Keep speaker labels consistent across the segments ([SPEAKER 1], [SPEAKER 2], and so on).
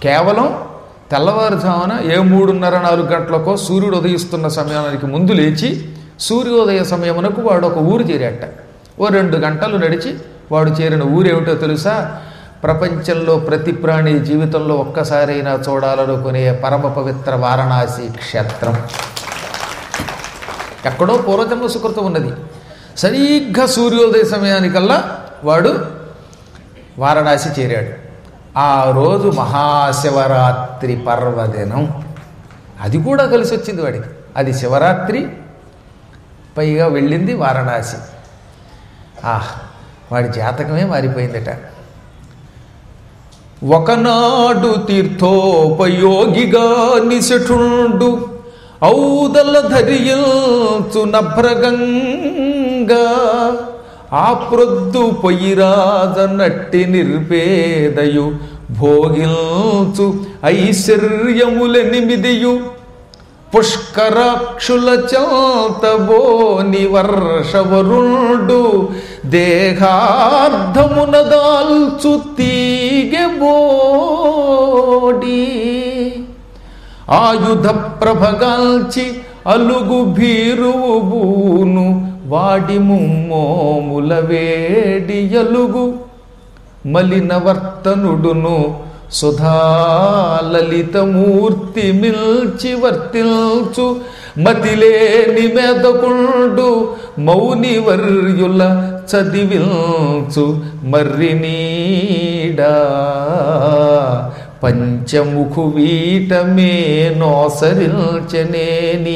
[SPEAKER 1] కేవలం తెల్లవారుజామున ఏ మూడున్నర నాలుగు గంటలకో సూర్యుడు ఉదయిస్తున్న సమయానికి ముందు లేచి సూర్యోదయ సమయమునకు వాడు ఒక ఊరు చేరాట ఓ రెండు గంటలు నడిచి వాడు చేరిన ఊరేమిటో తెలుసా ప్రపంచంలో ప్రతి ప్రాణి జీవితంలో ఒక్కసారైనా చూడాలనుకునే పరమ పవిత్ర వారణాసి క్షేత్రం ఎక్కడో పూర్వజన్మ సుకృతం ఉన్నది సరిగ్గా సూర్యోదయ సమయానికల్లా వాడు వారణాసి చేరాడు ఆ రోజు మహాశివరాత్రి పర్వదినం అది కూడా కలిసి వచ్చింది వాడికి అది శివరాత్రి పైగా వెళ్ళింది వారణాసి ఆహ్ వాడి జాతకమే మారిపోయిందట ఒకనాడు తీర్థోపయోగిగా నిశఠుండు ఔదల ధరియుచు నభ్రగంగా ఆ ప్రొద్దు పొయ్యిరాజ నట్టి నిర్పేదయు భోగిల్చు ఐశ్వర్యములెనిమిదియు పుష్కరాక్షుల చల్తబోని వర్షవరుండు దేహార్థమున దాల్చు తీగెబోడి ఆయుధ ప్రభగాల్చి అలుగు భీరువు బూను వాడి ముమ్మోముల వేడి ఎలుగు మలినవర్తనుడును సుధాలలితమూర్తి మిల్చి వర్తిల్చు మతిలేని మెదకుండు మౌని వర్యుల చదివిల్చు మర్రి నీడా పంచముఖు వీటమే నోసరిల్చనేని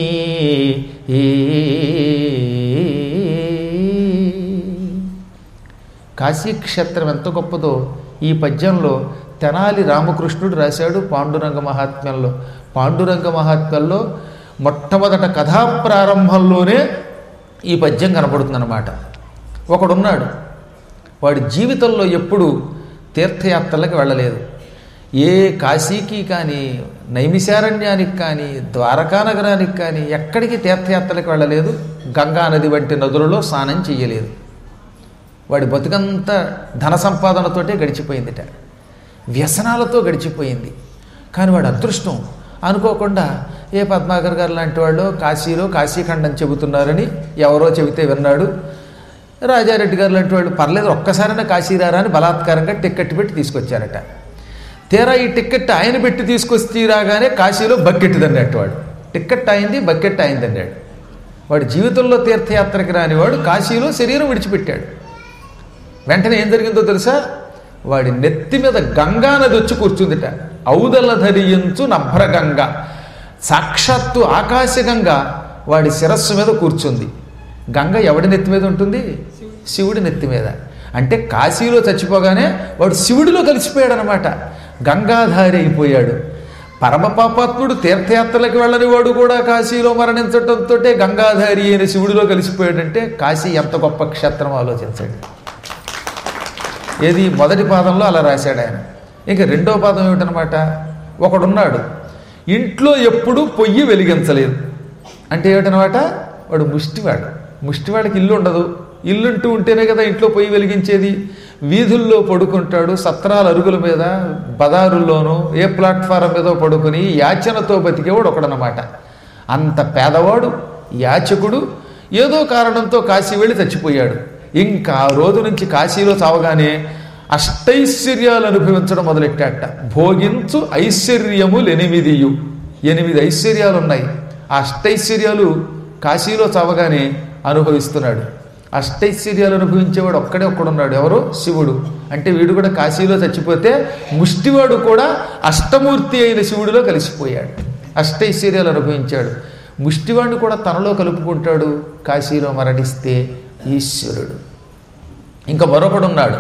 [SPEAKER 1] కాశీక్షేత్రం ఎంత గొప్పదో ఈ పద్యంలో తెనాలి రామకృష్ణుడు రాశాడు పాండురంగ మహాత్మ్యంలో పాండురంగ మహాత్మ్యంలో మొట్టమొదట కథా ప్రారంభంలోనే ఈ పద్యం కనపడుతుందన్నమాట ఒకడున్నాడు వాడి జీవితంలో ఎప్పుడు తీర్థయాత్రలకు వెళ్ళలేదు ఏ కాశీకి కానీ నైమిశారణ్యానికి కానీ ద్వారకా నగరానికి కానీ ఎక్కడికి తీర్థయాత్రలకు వెళ్ళలేదు గంగా నది వంటి నదులలో స్నానం చేయలేదు వాడి బతుకంతా ధన సంపాదనతోటే గడిచిపోయిందిట వ్యసనాలతో గడిచిపోయింది కానీ వాడు అదృష్టం అనుకోకుండా ఏ పద్మాకర్ గారు లాంటి వాళ్ళు కాశీలో కాశీఖండం చెబుతున్నారని ఎవరో చెబితే విన్నాడు రాజారెడ్డి గారు లాంటి వాళ్ళు పర్లేదు ఒక్కసారైనా కాశీరారా అని బలాత్కారంగా టిక్కెట్ పెట్టి తీసుకొచ్చారట తీరా ఈ టిక్కెట్ ఆయన పెట్టి తీసుకొచ్చి రాగానే కాశీలో బకెట్ అన్నట్టు వాడు టిక్కెట్ అయింది బకెట్ అయింది అన్నాడు వాడి జీవితంలో తీర్థయాత్రకి రానివాడు కాశీలో శరీరం విడిచిపెట్టాడు వెంటనే ఏం జరిగిందో తెలుసా వాడి నెత్తి మీద గంగా నది వచ్చి కూర్చుందిట ఔదల ధరించు నభ్రగంగ సాక్షాత్తు ఆకాశగంగ వాడి శిరస్సు మీద కూర్చుంది గంగ ఎవడి నెత్తి మీద ఉంటుంది శివుడి నెత్తి మీద అంటే కాశీలో చచ్చిపోగానే వాడు శివుడిలో కలిసిపోయాడు అనమాట గంగాధారి అయిపోయాడు పరమ పాపాత్ముడు తీర్థయాత్రలకు వెళ్ళని వాడు కూడా కాశీలో మరణించడంతో గంగాధారి అయిన శివుడిలో కలిసిపోయాడంటే కాశీ ఎంత గొప్ప క్షేత్రం ఆలోచించండి ఏది మొదటి పాదంలో అలా రాశాడు ఆయన ఇంకా రెండో పాదం ఏమిటనమాట ఒకడున్నాడు ఇంట్లో ఎప్పుడూ పొయ్యి వెలిగించలేదు అంటే ఏమిటనమాట వాడు ముష్టివాడు ముష్టివాడికి ఇల్లు ఉండదు ఇల్లుంటూ ఉంటేనే కదా ఇంట్లో పొయ్యి వెలిగించేది వీధుల్లో పడుకుంటాడు సత్రాల అరుగుల మీద బదారుల్లోనూ ఏ ప్లాట్ఫారం మీద పడుకుని యాచనతో బతికేవాడు ఒకడనమాట అంత పేదవాడు యాచకుడు ఏదో కారణంతో కాశీ వెళ్ళి చచ్చిపోయాడు ఇంకా ఆ రోజు నుంచి కాశీలో చావగానే అష్టైశ్వర్యాలు అనుభవించడం మొదలెట్టాట భోగించు ఐశ్వర్యములు ఎనిమిదియు ఎనిమిది ఐశ్వర్యాలు ఉన్నాయి ఆ అష్టైశ్వర్యాలు కాశీలో చావగానే అనుభవిస్తున్నాడు అష్టైశ్వర్యాలు అనుభవించేవాడు ఒక్కడే ఒక్కడున్నాడు ఎవరు శివుడు అంటే వీడు కూడా కాశీలో చచ్చిపోతే ముష్టివాడు కూడా అష్టమూర్తి అయిన శివుడిలో కలిసిపోయాడు అష్టైశ్వర్యాలు అనుభవించాడు ముష్టివాడిని కూడా తనలో కలుపుకుంటాడు కాశీలో మరణిస్తే ఈశ్వరుడు ఇంకా మరొకడు ఉన్నాడు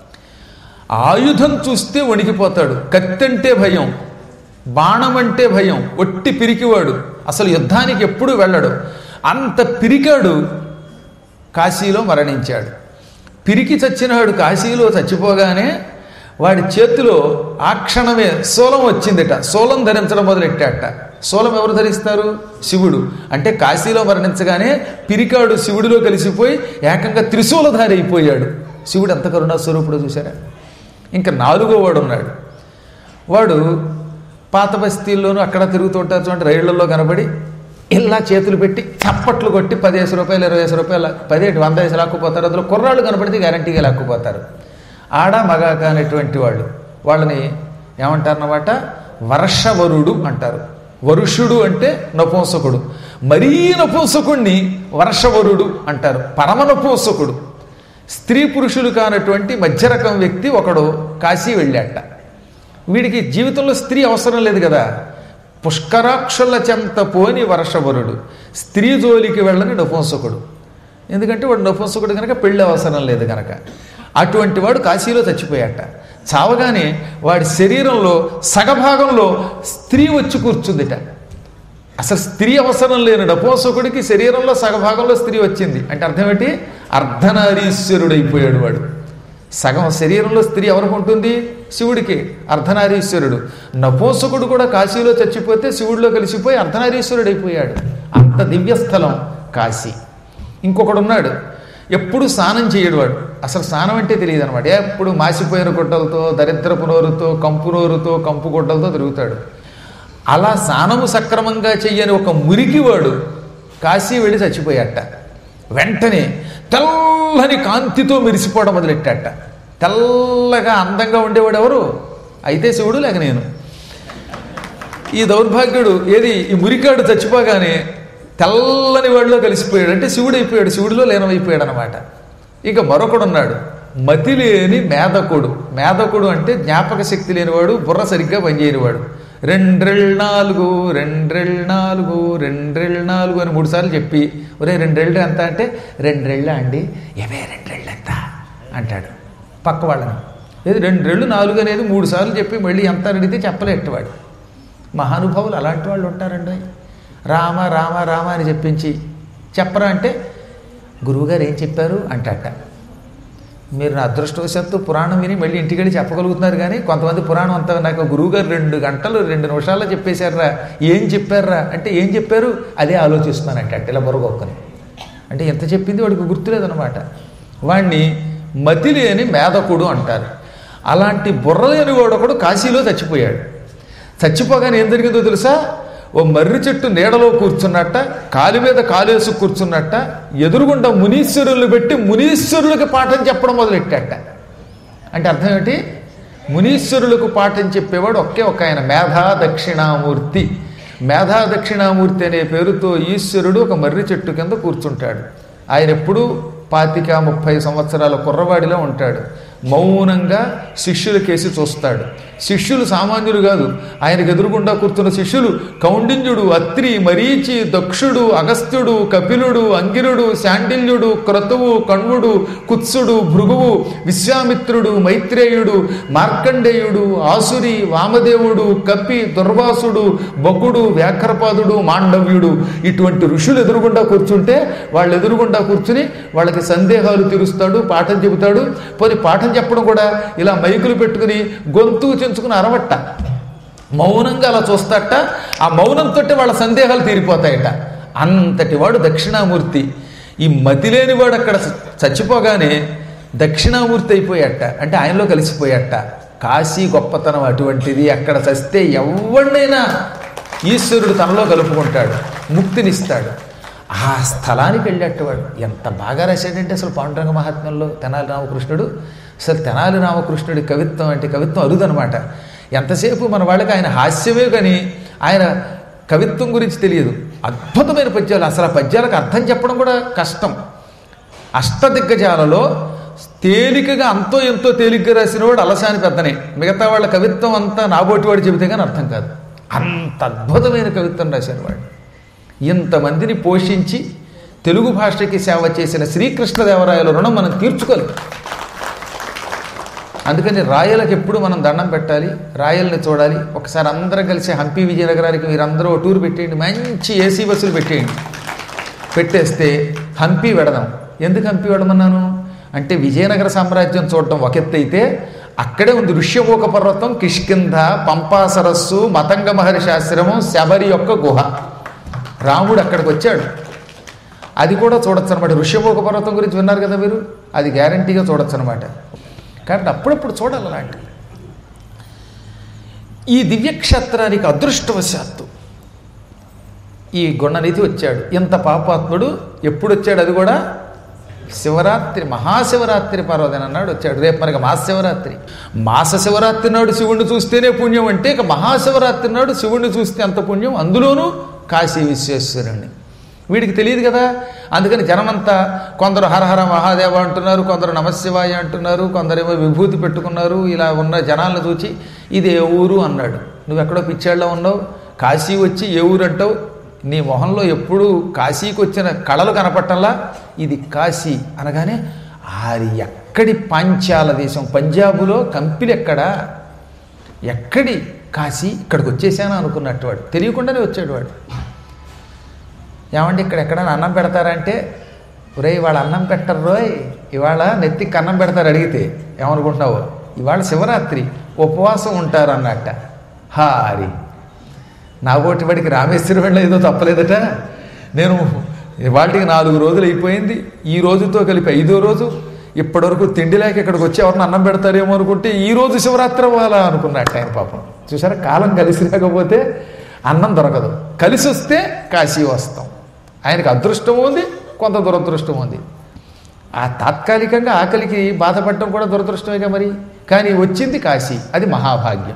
[SPEAKER 1] ఆయుధం చూస్తే వణికిపోతాడు కత్తంటే భయం బాణం అంటే భయం ఒట్టి పిరికివాడు అసలు యుద్ధానికి ఎప్పుడూ వెళ్ళడు అంత పిరికాడు కాశీలో మరణించాడు పిరికి చచ్చినాడు కాశీలో చచ్చిపోగానే వాడి చేతిలో ఆ క్షణమే శూలం వచ్చిందిట శూలం ధరించడం మొదలెట్టాట శూలం ఎవరు ధరిస్తారు శివుడు అంటే కాశీలో మరణించగానే పిరికాడు శివుడిలో కలిసిపోయి ఏకంగా త్రిశూలధారి అయిపోయాడు శివుడు ఎంత కరుణా స్వరూపుడు చూసారా ఇంకా నాలుగో వాడు ఉన్నాడు వాడు పాత బస్తీల్లోనూ అక్కడ తిరుగుతుంటారు చూడండి రైళ్లలో కనబడి ఇలా చేతులు పెట్టి చప్పట్లు కొట్టి పదిహేను రూపాయలు ఇరవై ఐదు రూపాయలు పదిహేడు వంద వేసి లాక్కుపోతారు అందులో కుర్రాళ్ళు కనపడితే గ్యారంటీగా లాక్కుపోతారు ఆడ మగ కానిటువంటి వాళ్ళు వాళ్ళని ఏమంటారన్నమాట వర్షవరుడు అంటారు వరుషుడు అంటే నపుంసకుడు మరీ నపుంసకుణ్ణి వర్షవరుడు అంటారు పరమ నపుంసకుడు స్త్రీ పురుషులు కానటువంటి మధ్యరకం వ్యక్తి ఒకడు కాశీ వెళ్ళాట వీడికి జీవితంలో స్త్రీ అవసరం లేదు కదా పుష్కరాక్షుల చెంత పోని వర్షవరుడు స్త్రీ జోలికి వెళ్ళని నపుంసకుడు ఎందుకంటే వాడు నపుంసకుడు కనుక పెళ్ళి అవసరం లేదు కనుక అటువంటి వాడు కాశీలో చచ్చిపోయాట చావగానే వాడి శరీరంలో సగభాగంలో స్త్రీ వచ్చి కూర్చుందిట అసలు స్త్రీ అవసరం లేని నపుంసకుడికి శరీరంలో సగభాగంలో స్త్రీ వచ్చింది అంటే అర్థం ఏంటి అర్ధనారీశ్వరుడైపోయాడు వాడు సగం శరీరంలో స్త్రీ ఎవరికి ఉంటుంది శివుడికి అర్ధనారీశ్వరుడు నపుంసకుడు కూడా కాశీలో చచ్చిపోతే శివుడిలో కలిసిపోయి అర్ధనారీశ్వరుడు అయిపోయాడు అంత దివ్యస్థలం కాశీ ఇంకొకడు ఉన్నాడు ఎప్పుడు స్నానం చేయడు వాడు అసలు స్నానం అంటే తెలియదు అనమాట ఎప్పుడు మాసిపోయిన గుడ్డలతో దరిద్రపు నోరుతో కంపు నోరుతో కంపు గుడ్డలతో తిరుగుతాడు అలా స్నానము సక్రమంగా చెయ్యని ఒక మురికివాడు కాశీ వెళ్ళి చచ్చిపోయాట వెంటనే తెల్లని కాంతితో మెరిసిపోవడం మొదలెట్టాట తెల్లగా అందంగా ఉండేవాడు ఎవరు అయితే శివుడు లేక నేను ఈ దౌర్భాగ్యుడు ఏది ఈ మురికాడు చచ్చిపోగానే తెల్లని వాడిలో కలిసిపోయాడు అంటే శివుడు అయిపోయాడు శివుడిలో లీనమైపోయాడు అనమాట ఇక మరొకడు ఉన్నాడు మతి లేని మేధకుడు మేధకుడు అంటే జ్ఞాపక శక్తి లేనివాడు బుర్ర సరిగ్గా పనిచేయనివాడు రెండ్రెళ్ళ నాలుగు రెండ్రెళ్ళ నాలుగు రెండ్రెళ్ళ నాలుగు అని మూడు సార్లు చెప్పి ఒరే రెండ్రెళ్ళు ఎంత అంటే రెండ్రెళ్ళ అండి ఏమే రెండ్రెళ్ళు ఎంత అంటాడు పక్క వాళ్ళని ఏది రెండ్రెళ్ళు నాలుగు అనేది మూడు సార్లు చెప్పి మళ్ళీ ఎంత అని అడిగితే చెప్పలేట్టవాడు మహానుభావులు అలాంటి వాళ్ళు ఉంటారండి రామ రామ రామ అని చెప్పించి చెప్పరా అంటే గురువుగారు ఏం చెప్పారు అంటట మీరు నా అదృష్టవశాత్తు పురాణం విని మళ్ళీ ఇంటికి వెళ్ళి చెప్పగలుగుతున్నారు కానీ కొంతమంది పురాణం అంతా నాకు గురువుగారు రెండు గంటలు రెండు నిమిషాల్లో చెప్పేశారా ఏం చెప్పారా అంటే ఏం చెప్పారు అదే ఆలోచిస్తున్నానంట అంటే ఇలా బొరగొక్కని అంటే ఎంత చెప్పింది వాడికి గుర్తులేదనమాట వాణ్ణి మతి లేని మేధకుడు అంటారు అలాంటి బుర్ర లేని వాడు ఒకడు కాశీలో చచ్చిపోయాడు చచ్చిపోగానే ఏం జరిగిందో తెలుసా ఓ మర్రి చెట్టు నీడలో కూర్చున్నట్ట కాలు మీద కాలేసు కూర్చున్నట్ట ఎదురుగుండా మునీశ్వరులు పెట్టి మునీశ్వరులకి పాఠం చెప్పడం మొదలెట్టాట అంటే అర్థం ఏంటి మునీశ్వరులకు పాఠం చెప్పేవాడు ఒకే ఒక ఆయన మేధా దక్షిణామూర్తి మేధా దక్షిణామూర్తి అనే పేరుతో ఈశ్వరుడు ఒక మర్రి చెట్టు కింద కూర్చుంటాడు ఆయన ఎప్పుడూ పాతిక ముప్పై సంవత్సరాల కుర్రవాడిలో ఉంటాడు మౌనంగా శిష్యుల కేసి చూస్తాడు శిష్యులు సామాన్యులు కాదు ఆయనకు ఎదురుగుండా కూర్చున్న శిష్యులు కౌండిన్యుడు అత్రి మరీచి దక్షుడు అగస్త్యుడు కపిలుడు అంగిరుడు శాండిల్యుడు క్రతువు కణ్వుడు కుత్సుడు భృగువు విశ్వామిత్రుడు మైత్రేయుడు మార్కండేయుడు ఆసురి వామదేవుడు కపి దుర్వాసుడు బకుడు వ్యాఘ్రపాదుడు మాండవ్యుడు ఇటువంటి ఋషులు ఎదురుగుండా కూర్చుంటే వాళ్ళు ఎదురుగుండా కూర్చుని వాళ్ళకి సందేహాలు తీరుస్తాడు పాఠం చెబుతాడు పోనీ పాఠం చెప్పడం కూడా ఇలా మైకులు పెట్టుకుని గొంతు చెంచుకుని అరవట్ట మౌనంగా అలా చూస్తాట ఆ మౌనంతో వాళ్ళ సందేహాలు తీరిపోతాయట అంతటి వాడు దక్షిణామూర్తి ఈ మతి లేని వాడు అక్కడ చచ్చిపోగానే దక్షిణామూర్తి అయిపోయాట అంటే ఆయనలో కలిసిపోయాట కాశీ గొప్పతనం అటువంటిది అక్కడ చస్తే ఎవరినైనా ఈశ్వరుడు తనలో కలుపుకుంటాడు ముక్తినిస్తాడు ఆ స్థలానికి వెళ్ళేటవాడు ఎంత బాగా రాశాడంటే అసలు పాండురంగ మహాత్మ్యంలో తెనాలి రామకృష్ణుడు అసలు తెనాలి రామకృష్ణుడి కవిత్వం అంటే కవిత్వం అరుదనమాట ఎంతసేపు మన వాళ్ళకి ఆయన హాస్యమే కానీ ఆయన కవిత్వం గురించి తెలియదు అద్భుతమైన పద్యాలు అసలు ఆ పద్యాలకు అర్థం చెప్పడం కూడా కష్టం అష్టదిగ్గజాలలో తేలికగా అంతో ఎంతో తేలిగ్గా రాసిన వాడు అలసాని పెద్దనే మిగతా వాళ్ళ కవిత్వం అంతా నాబోటి వాడు చెబితే కానీ అర్థం కాదు అంత అద్భుతమైన కవిత్వం రాశారు వాడు ఇంతమందిని పోషించి తెలుగు భాషకి సేవ చేసిన శ్రీకృష్ణదేవరాయల రుణం మనం తీర్చుకోలేం అందుకని రాయలకు ఎప్పుడు మనం దండం పెట్టాలి రాయల్ని చూడాలి ఒకసారి అందరం కలిసి హంపి విజయనగరానికి మీరందరూ ఓ టూర్ పెట్టేయండి మంచి ఏసీ బస్సులు పెట్టేయండి పెట్టేస్తే హంపి వెడదాం ఎందుకు హంపి వెడమన్నాను అంటే విజయనగర సామ్రాజ్యం చూడటం ఒక ఎత్తు అయితే అక్కడే ఉంది ఋష్యమూక పర్వతం కిష్కింధ పంపా సరస్సు మతంగ మహర్షి ఆశ్రమం శబరి యొక్క గుహ రాముడు అక్కడికి వచ్చాడు అది కూడా చూడొచ్చు అనమాట ఋష్యమూక పర్వతం గురించి విన్నారు కదా మీరు అది గ్యారంటీగా చూడొచ్చు అనమాట కాబట్టి అప్పుడప్పుడు చూడాలి అలాంటివి ఈ దివ్యక్షేత్రానికి అదృష్టవశాత్తు ఈ గుణనిధి వచ్చాడు ఇంత పాపాత్ముడు ఎప్పుడు వచ్చాడు అది కూడా శివరాత్రి మహాశివరాత్రి పర్వదిన నాడు వచ్చాడు రేపు మనకి మహాశివరాత్రి మాస శివరాత్రి నాడు శివుణ్ణి చూస్తేనే పుణ్యం అంటే ఇక మహాశివరాత్రి నాడు శివుణ్ణి చూస్తే అంత పుణ్యం అందులోనూ కాశీ విశ్వేశ్వరుణ్ణి వీడికి తెలియదు కదా అందుకని జనమంతా కొందరు హరహర మహాదేవ అంటున్నారు కొందరు నమశివాయ అంటున్నారు కొందరేమో విభూతి పెట్టుకున్నారు ఇలా ఉన్న జనాలను చూచి ఇది ఏ ఊరు అన్నాడు నువ్వు ఎక్కడో పిచ్చేళ్ళ ఉన్నావు కాశీ వచ్చి ఏ ఊరు అంటావు నీ మొహంలో ఎప్పుడు కాశీకి వచ్చిన కళలు కనపట్టంలా ఇది కాశీ అనగానే అది ఎక్కడి పాంచాల దేశం పంజాబులో కంపిలు ఎక్కడా ఎక్కడి కాశీ ఇక్కడికి వచ్చేసాను అనుకున్నట్టు వాడు తెలియకుండానే వచ్చాడు వాడు ఏమండి ఇక్కడ ఎక్కడైనా అన్నం పెడతారంటే ఒరేయ్ ఇవాళ అన్నం పెట్టరు రోయ్ ఇవాళ నెత్తికి అన్నం పెడతారు అడిగితే ఏమనుకుంటున్నావు ఇవాళ శివరాత్రి ఉపవాసం ఉంటారు అన్నట్ట హారి నాగోటి వాడికి రామేశ్వరం వెళ్ళ ఏదో తప్పలేదట నేను వాటికి నాలుగు రోజులు అయిపోయింది ఈ రోజుతో కలిపి ఐదో రోజు ఇప్పటివరకు తిండి లేక ఇక్కడికి వచ్చి ఎవరిని అన్నం పెడతారేమో అనుకుంటే ఈ రోజు శివరాత్రి అవ్వాలా అనుకున్నట్టు ఆయన పాపం చూసారా కాలం కలిసి రాకపోతే అన్నం దొరకదు కలిసి వస్తే కాశీ వస్తాం ఆయనకు అదృష్టం ఉంది కొంత దురదృష్టం ఉంది ఆ తాత్కాలికంగా ఆకలికి బాధపడటం కూడా దురదృష్టమేగా మరి కానీ వచ్చింది కాశీ అది మహాభాగ్యం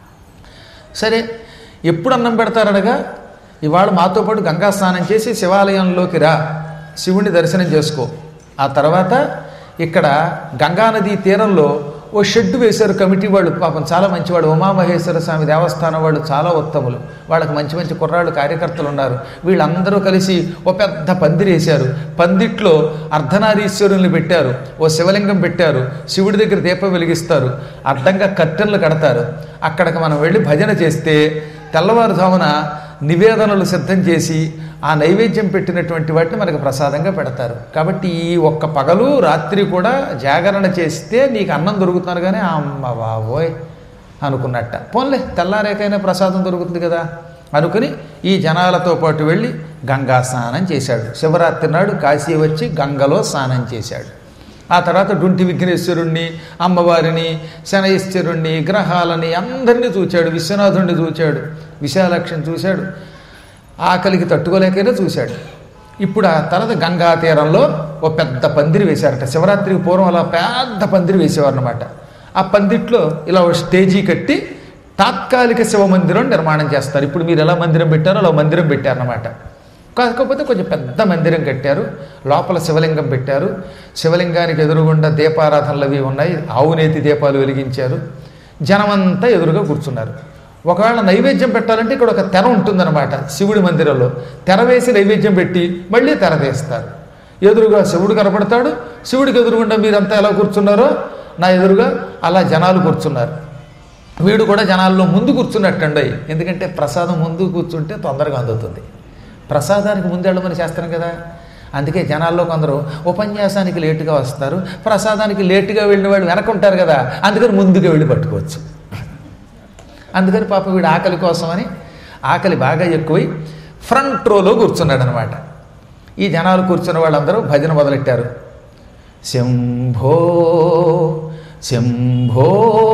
[SPEAKER 1] సరే ఎప్పుడు అన్నం పెడతారనగా ఇవాళ మాతో పాటు గంగా స్నానం చేసి శివాలయంలోకి రా శివుణ్ణి దర్శనం చేసుకో ఆ తర్వాత ఇక్కడ గంగానదీ తీరంలో ఓ షెడ్ వేశారు కమిటీ వాళ్ళు పాపం చాలా మంచివాడు ఉమామహేశ్వర స్వామి దేవస్థానం వాళ్ళు చాలా ఉత్తములు వాళ్ళకి మంచి మంచి కుర్రాళ్ళు కార్యకర్తలు ఉన్నారు వీళ్ళందరూ కలిసి ఓ పెద్ద పందిరి వేశారు పందిట్లో అర్ధనారీశ్వరుల్ని పెట్టారు ఓ శివలింగం పెట్టారు శివుడి దగ్గర దీపం వెలిగిస్తారు అడ్డంగా కట్టెలు కడతారు అక్కడికి మనం వెళ్ళి భజన చేస్తే తెల్లవారుజామున నివేదనలు సిద్ధం చేసి ఆ నైవేద్యం పెట్టినటువంటి వాటిని మనకు ప్రసాదంగా పెడతారు కాబట్టి ఈ ఒక్క పగలు రాత్రి కూడా జాగరణ చేస్తే నీకు అన్నం దొరుకుతున్నారు కానీ అమ్మ బాబోయ్ అనుకున్నట్ట పోన్లే తెల్లారేకైనా ప్రసాదం దొరుకుతుంది కదా అనుకుని ఈ జనాలతో పాటు వెళ్ళి గంగా స్నానం చేశాడు శివరాత్రి నాడు కాశీ వచ్చి గంగలో స్నానం చేశాడు ఆ తర్వాత డుంటి విఘ్నేశ్వరుణ్ణి అమ్మవారిని శనైశ్వరుణ్ణి గ్రహాలని అందరినీ చూచాడు విశ్వనాథుణ్ణి చూచాడు విశాలక్ష్మిని చూశాడు ఆకలికి తట్టుకోలేకైనా చూశాడు ఇప్పుడు ఆ తర్వాత గంగా తీరంలో ఓ పెద్ద పందిరి వేశారట శివరాత్రికి పూర్వం అలా పెద్ద పందిరి వేసేవారు అనమాట ఆ పందిట్లో ఇలా ఓ స్టేజీ కట్టి తాత్కాలిక శివ మందిరం నిర్మాణం చేస్తారు ఇప్పుడు మీరు ఎలా మందిరం పెట్టారో అలా మందిరం పెట్టారన్నమాట కాకపోతే కొంచెం పెద్ద మందిరం కట్టారు లోపల శివలింగం పెట్టారు శివలింగానికి ఎదురుగుండా దీపారాధనలు అవి ఉన్నాయి ఆవునేతి దీపాలు వెలిగించారు జనమంతా ఎదురుగా కూర్చున్నారు ఒకవేళ నైవేద్యం పెట్టాలంటే ఇక్కడ ఒక తెర ఉంటుందన్నమాట శివుడి మందిరంలో తెర వేసి నైవేద్యం పెట్టి మళ్ళీ తెర తీస్తారు ఎదురుగా శివుడు కనపడతాడు శివుడికి ఎదురుగుండా మీరంతా ఎలా కూర్చున్నారో నా ఎదురుగా అలా జనాలు కూర్చున్నారు వీడు కూడా జనాల్లో ముందు కూర్చున్నట్టండి ఎందుకంటే ప్రసాదం ముందు కూర్చుంటే తొందరగా అందుతుంది ప్రసాదానికి ముందు వెళ్ళమని చేస్తాం కదా అందుకే జనాల్లో కొందరు ఉపన్యాసానికి లేటుగా వస్తారు ప్రసాదానికి లేటుగా వెళ్ళిన వాళ్ళు వెనకుంటారు కదా అందుకని ముందుగా వెళ్ళి పట్టుకోవచ్చు అందుకని పాపం వీడు ఆకలి కోసమని ఆకలి బాగా ఎక్కువై ఫ్రంట్ రోలో కూర్చున్నాడు అనమాట ఈ జనాలు కూర్చున్న వాళ్ళందరూ భజన మొదలెట్టారు శంభో శంభో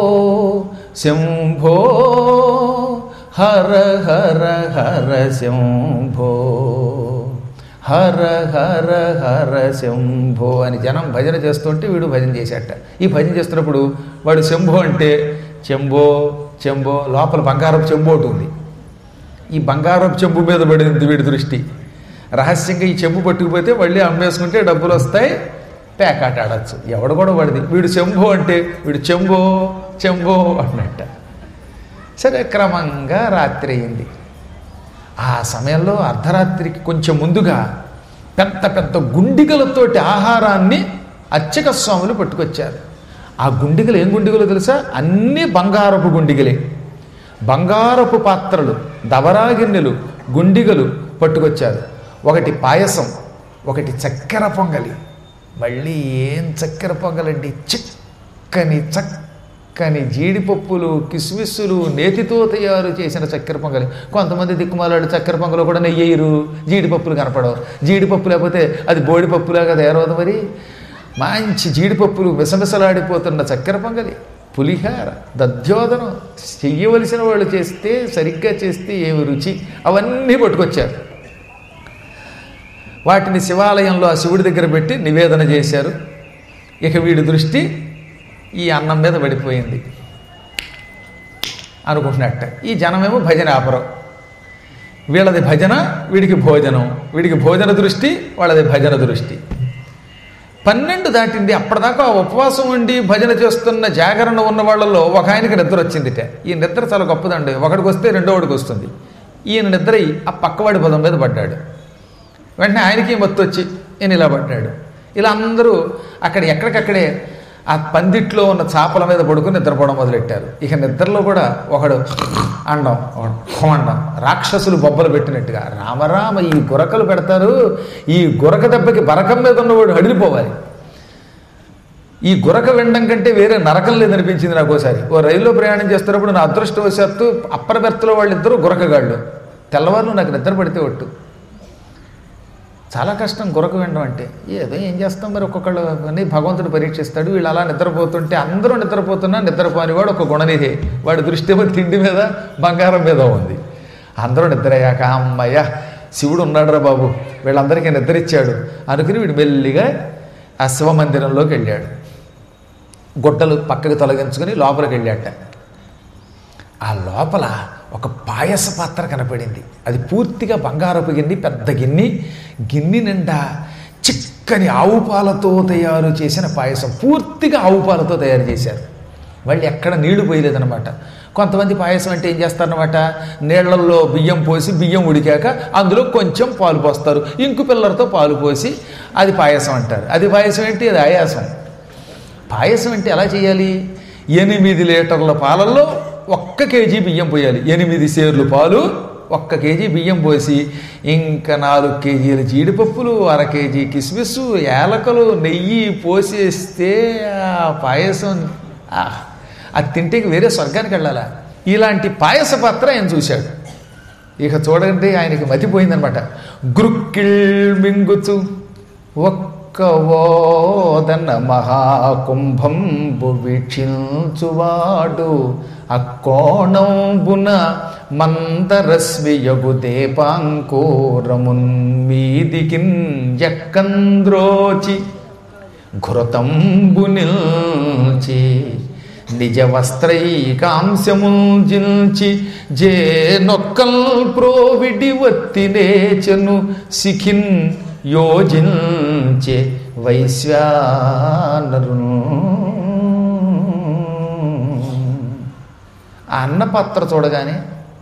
[SPEAKER 1] శంభో హర హర హర శంభో హర హర హర శంభో అని జనం భజన చేస్తుంటే వీడు భజన చేసేట ఈ భజన చేస్తున్నప్పుడు వాడు శంభో అంటే చెంబో చెంబో లోపల బంగారపు చెంబు ఒకటి ఉంది ఈ బంగారపు చెంబు మీద పడింది వీడి దృష్టి రహస్యంగా ఈ చెంబు పట్టుకుపోతే మళ్ళీ అమ్మేసుకుంటే డబ్బులు వస్తాయి పేకాట ఆడచ్చు ఎవడు కూడా పడింది వీడు చెంబో అంటే వీడు చెంబో చెంబో అన్నట్ట సరే క్రమంగా రాత్రి అయింది ఆ సమయంలో అర్ధరాత్రికి కొంచెం ముందుగా పెద్ద పెద్ద గుండిగలతోటి ఆహారాన్ని అర్చక స్వాములు పట్టుకొచ్చారు ఆ గుండిగలు ఏం గుండిగలు తెలుసా అన్నీ బంగారపు గుండిగలే బంగారపు పాత్రలు దవరాగిన్నెలు గుండిగలు పట్టుకొచ్చారు ఒకటి పాయసం ఒకటి చక్కెర పొంగలి మళ్ళీ ఏం చక్కెర పొంగలండి చిక్కని చక్కని జీడిపప్పులు కిస్మిస్సులు నేతితో తయారు చేసిన చక్కెర పొంగలి కొంతమంది దిక్కుమాలాడు చక్కెర పొంగలు కూడా నెయ్యేయరు జీడిపప్పులు కనపడవు జీడిపప్పు లేకపోతే అది బోడిపప్పులాగా తయారవుతుంది మరి మంచి జీడిపప్పులు మిసమిసలాడిపోతున్న చక్కెర పొంగలి పులిహార దధ్యోదనం చెయ్యవలసిన వాళ్ళు చేస్తే సరిగ్గా చేస్తే ఏమి రుచి అవన్నీ పట్టుకొచ్చారు వాటిని శివాలయంలో ఆ శివుడి దగ్గర పెట్టి నివేదన చేశారు ఇక వీడి దృష్టి ఈ అన్నం మీద పడిపోయింది అనుకుంటున్నట్ట ఈ జనమేమో భజన ఆపరం వీళ్ళది భజన వీడికి భోజనం వీడికి భోజన దృష్టి వాళ్ళది భజన దృష్టి పన్నెండు దాటింది అప్పటిదాకా ఆ ఉపవాసం ఉండి భజన చేస్తున్న జాగరణ ఉన్న వాళ్ళలో ఒక ఆయనకి నిద్ర వచ్చిందిట ఈ నిద్ర చాలా గొప్పదండి ఒకడికి వస్తే రెండో వాడికి వస్తుంది ఈయన నిద్ర అయ్యి ఆ పక్కవాడి పదం మీద పడ్డాడు వెంటనే ఆయనకి మత్తు వచ్చి ఈయన ఇలా పడ్డాడు ఇలా అందరూ అక్కడ ఎక్కడికక్కడే ఆ పందిట్లో ఉన్న చాపల మీద పడుకుని నిద్రపోవడం మొదలెట్టారు ఇక నిద్రలో కూడా ఒకడు అండం ఒకడు అండం రాక్షసులు బొబ్బలు పెట్టినట్టుగా రామరామ ఈ గురకలు పెడతారు ఈ గురక దెబ్బకి బరకం మీద ఉన్నవాడు హడిలిపోవాలి ఈ గురక వినడం కంటే వేరే నరకం లేదనిపించింది నాకు ఒకసారి ఓ రైల్లో ప్రయాణం చేస్తున్నప్పుడు నా అదృష్టవశాత్తు అప్పర్ బెర్త్లో వాళ్ళిద్దరూ గురకగాళ్ళు తెల్లవారులు నాకు నిద్ర పడితే ఒట్టు చాలా కష్టం గురక వినడం అంటే ఏదో ఏం చేస్తాం మరి ఒక్కొక్కళ్ళు అని భగవంతుడు పరీక్షిస్తాడు వీళ్ళు అలా నిద్రపోతుంటే అందరూ నిద్రపోతున్నా నిద్రపోని వాడు ఒక గుణనిధి వాడి దృష్టి ఏమో తిండి మీద బంగారం మీద ఉంది అందరూ నిద్రయ్యాక అమ్మయ్య శివుడు ఉన్నాడురా బాబు వీళ్ళందరికీ నిద్ర ఇచ్చాడు అనుకుని వీడు మెల్లిగా ఆ శివ మందిరంలోకి వెళ్ళాడు గుడ్డలు పక్కకి తొలగించుకొని లోపలికి వెళ్ళాట ఆ లోపల ఒక పాయస పాత్ర కనపడింది అది పూర్తిగా బంగారపు గిన్నె పెద్ద గిన్నె గిన్నె నిండా చిక్కని ఆవు పాలతో తయారు చేసిన పాయసం పూర్తిగా ఆవు పాలతో తయారు చేశారు వాళ్ళు ఎక్కడ నీళ్లు పోయలేదనమాట కొంతమంది పాయసం అంటే ఏం చేస్తారనమాట నీళ్లలో బియ్యం పోసి బియ్యం ఉడికాక అందులో కొంచెం పాలు పోస్తారు ఇంకు పిల్లలతో పాలు పోసి అది పాయసం అంటారు అది పాయసం ఏంటి అది ఆయాసం పాయసం అంటే ఎలా చేయాలి ఎనిమిది లీటర్ల పాలల్లో ఒక్క కేజీ బియ్యం పోయాలి ఎనిమిది సేర్లు పాలు ఒక్క కేజీ బియ్యం పోసి ఇంకా నాలుగు కేజీల జీడిపప్పులు అర కేజీ కిస్మిస్ ఏలకలు నెయ్యి పోసేస్తే ఆ పాయసం ఆహ్! అది తింటే ఇక వేరే స్వర్గానికి వెళ్ళాలా ఇలాంటి పాయస పాత్ర ఆయన చూశాడు ఇక చూడండి ఆయనకి మతిపోయిందనమాట గ్రుక్కిల్ మింగుచు ఒక్క ఓదన మహాకుంభంబు వీక్షించువాడు అక్కోణంబున మందరశ్మియగు దేపాంకూరమున్ మీదికిన్ ఎక్కంద్రోచి ఘృతంబు నిల్చి నిజ వస్త్రైకాంశముంజిల్చి జే నొక్కల్ ప్రోవిడి వత్తినేచను సిఖిన్ యోజించే వైశ్వానరు ఆ అన్నపాత్ర చూడగానే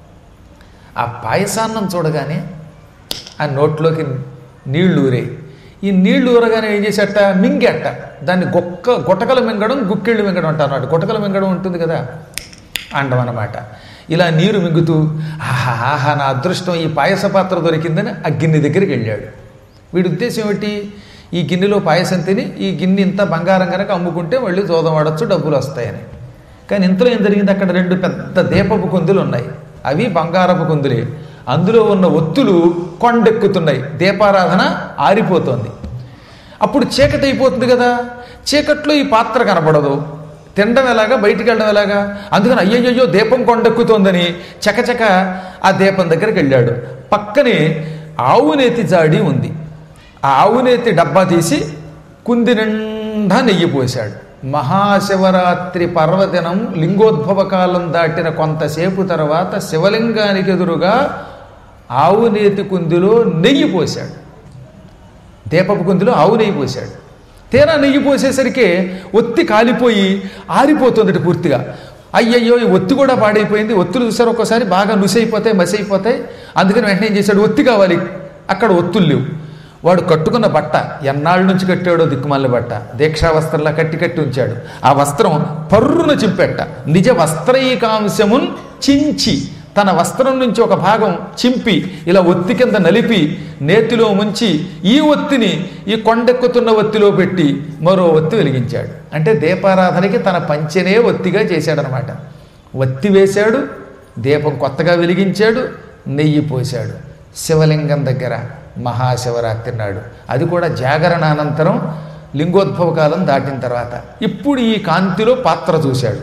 [SPEAKER 1] ఆ పాయసాన్నం చూడగానే ఆ నోట్లోకి నీళ్లు ఊరే ఈ నీళ్లు ఊరగానే ఏం చేసేట మింగేట దాన్ని గొక్క గుటకలు మింగడం గుక్కిళ్ళు మింగడం అంటారు అన్నమాట గుటకలు మింగడం ఉంటుంది కదా అండం అన్నమాట ఇలా నీరు మింగుతూ ఆహా ఆహా నా అదృష్టం ఈ పాయస పాత్ర దొరికిందని ఆ గిన్నె దగ్గరికి వెళ్ళాడు వీడి ఉద్దేశం ఏమిటి ఈ గిన్నెలో పాయసం తిని ఈ గిన్నె ఇంత బంగారం కనుక అమ్ముకుంటే మళ్ళీ జోదం ఆడొచ్చు డబ్బులు వస్తాయని కానీ ఇంతలో ఏం జరిగింది అక్కడ రెండు పెద్ద దీపపు కుందులు ఉన్నాయి అవి బంగారపు కుందులే అందులో ఉన్న ఒత్తులు కొండెక్కుతున్నాయి దీపారాధన ఆరిపోతోంది అప్పుడు చీకటి అయిపోతుంది కదా చీకట్లో ఈ పాత్ర కనపడదు తినడం ఎలాగా బయటికి వెళ్ళడం ఎలాగా అందుకని అయ్యయ్యో దీపం కొండెక్కుతోందని చకచక ఆ దీపం దగ్గరికి వెళ్ళాడు పక్కనే ఆవునేతి జాడి ఉంది ఆ ఆవునేతి డబ్బా తీసి కుంది నిండా నెయ్యి పోశాడు మహాశివరాత్రి పర్వదినం లింగోద్భవ కాలం దాటిన కొంతసేపు తర్వాత శివలింగానికి ఎదురుగా ఆవునేతి కుందిలో నెయ్యి పోశాడు దీపపు కుందిలో ఆవు నెయ్యి పోశాడు తీరా నెయ్యి పోసేసరికి ఒత్తి కాలిపోయి ఆరిపోతుంది పూర్తిగా అయ్యయ్యో ఈ ఒత్తి కూడా పాడైపోయింది ఒత్తులు చూసారు ఒక్కోసారి బాగా నుసైపోతాయి మసైపోతాయి అందుకని వెంటనే ఏం చేశాడు ఒత్తి కావాలి అక్కడ ఒత్తులు లేవు వాడు కట్టుకున్న బట్ట ఎన్నాళ్ళ నుంచి కట్టాడో దిక్కుమాల బట్ట దీక్షా వస్త్రంలా కట్టి కట్టి ఉంచాడు ఆ వస్త్రం పర్రున చింపెట్ట నిజ వస్త్రైకాంశమున్ చించి తన వస్త్రం నుంచి ఒక భాగం చింపి ఇలా ఒత్తి కింద నలిపి నేతిలో ముంచి ఈ ఒత్తిని ఈ కొండెక్కుతున్న ఒత్తిలో పెట్టి మరో ఒత్తి వెలిగించాడు అంటే దీపారాధనకి తన పంచెనే ఒత్తిగా చేశాడనమాట ఒత్తి వేశాడు దీపం కొత్తగా వెలిగించాడు నెయ్యి పోశాడు శివలింగం దగ్గర మహాశివరాత్రి నాడు అది కూడా జాగరణ అనంతరం లింగోద్భవ కాలం దాటిన తర్వాత ఇప్పుడు ఈ కాంతిలో పాత్ర చూశాడు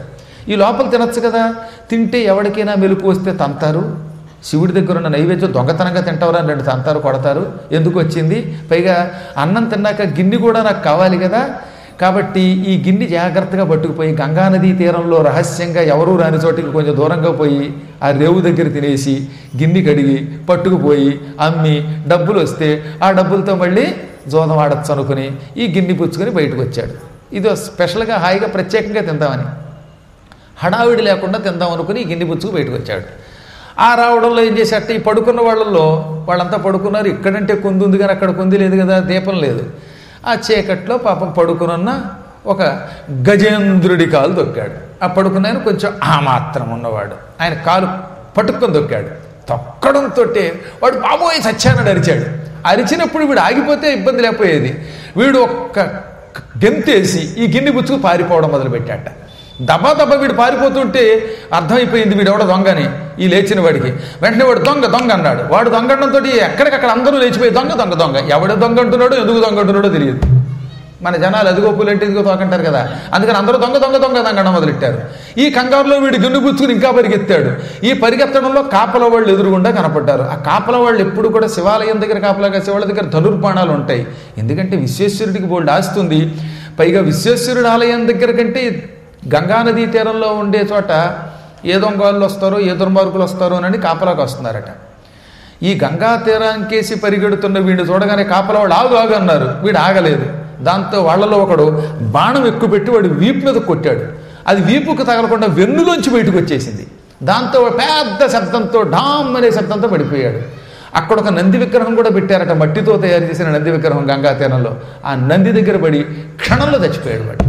[SPEAKER 1] ఈ లోపల తినచ్చు కదా తింటే ఎవరికైనా మెలకు వస్తే తంతారు శివుడి దగ్గర ఉన్న నైవేద్యం దొంగతనంగా తింటావరా అని రెండు తంతారు కొడతారు ఎందుకు వచ్చింది పైగా అన్నం తిన్నాక గిన్నె కూడా నాకు కావాలి కదా కాబట్టి ఈ గిన్నె జాగ్రత్తగా పట్టుకుపోయి గంగానదీ తీరంలో రహస్యంగా ఎవరూ రాని చోటికి కొంచెం దూరంగా పోయి ఆ రేవు దగ్గర తినేసి గిన్నె కడిగి పట్టుకుపోయి అమ్మి డబ్బులు వస్తే ఆ డబ్బులతో మళ్ళీ జోదం ఆడచ్చు అనుకుని ఈ గిన్నె పుచ్చుకొని బయటకు వచ్చాడు ఇది స్పెషల్గా హాయిగా ప్రత్యేకంగా తిందామని హడావిడి లేకుండా తిందాం అనుకుని ఈ గిన్నె పుచ్చుకు బయటకు వచ్చాడు ఆ రావడంలో ఏం చేసేట ఈ పడుకున్న వాళ్ళల్లో వాళ్ళంతా పడుకున్నారు ఇక్కడంటే కుంది ఉంది కానీ అక్కడ కుంది లేదు కదా దీపం లేదు ఆ చీకట్లో పాపం పడుకునున్న ఒక గజేంద్రుడి కాలు దొక్కాడు ఆ పడుకున్న ఆయన కొంచెం ఆ మాత్రం ఉన్నవాడు ఆయన కాలు పట్టుకొని దొక్కాడు తొక్కడంతో వాడు బాబోయ్ సత్యాన్ని అరిచాడు అరిచినప్పుడు వీడు ఆగిపోతే ఇబ్బంది లేకపోయేది వీడు ఒక్క గెంతేసి ఈ గిన్నె బుచ్చుకు పారిపోవడం మొదలుపెట్టాట దబా దబా వీడు పారిపోతుంటే అర్థమైపోయింది వీడు ఎవడో దొంగని ఈ లేచిన వాడికి వెంటనే వాడు దొంగ దొంగ అన్నాడు వాడు దొంగ అనడంతో ఎక్కడికక్కడ అందరూ లేచిపోయి దొంగ దొంగ దొంగ ఎవడ దొంగ అంటున్నాడో ఎందుకు దొంగ అంటున్నాడో తెలియదు మన జనాలు అదిగో పూలంటే ఇదిగో తోకంటారు కదా అందుకని అందరూ దొంగ దొంగ దొంగ దొంగడం మొదలెట్టారు ఈ కంగారులో వీడు గిన్నె పుచ్చుకుని ఇంకా పరిగెత్తాడు ఈ పరిగెత్తడంలో కాపల వాళ్ళు ఎదురుగుండా కనపడ్డారు ఆ కాపల వాళ్ళు ఎప్పుడు కూడా శివాలయం దగ్గర కాపలా కాసే వాళ్ళ దగ్గర ధనుర్బాణాలు ఉంటాయి ఎందుకంటే విశ్వేశ్వరుడికి బోల్డ్ ఆస్తుంది పైగా విశ్వేశ్వరుడు ఆలయం దగ్గర కంటే గంగానదీ తీరంలో ఉండే చోట ఏ దొంగ వాళ్ళు వస్తారో ఏ దుర్మార్గులు వస్తారో అని కాపలాకి వస్తున్నారట ఈ గంగా తీరానికేసి పరిగెడుతున్న వీడిని చూడగానే కాపలా వాళ్ళు ఆగు ఆగు అన్నారు వీడు ఆగలేదు దాంతో వాళ్ళలో ఒకడు బాణం ఎక్కువ పెట్టి వాడు వీపు మీద కొట్టాడు అది వీపుకు తగలకుండా వెన్నులోంచి బయటకు వచ్చేసింది దాంతో వాడు పెద్ద శబ్దంతో డామ్ అనే శబ్దంతో పడిపోయాడు అక్కడ ఒక నంది విగ్రహం కూడా పెట్టారట మట్టితో తయారు చేసిన నంది విగ్రహం గంగా తీరంలో ఆ నంది దగ్గర పడి క్షణంలో చచ్చిపోయాడు వాడు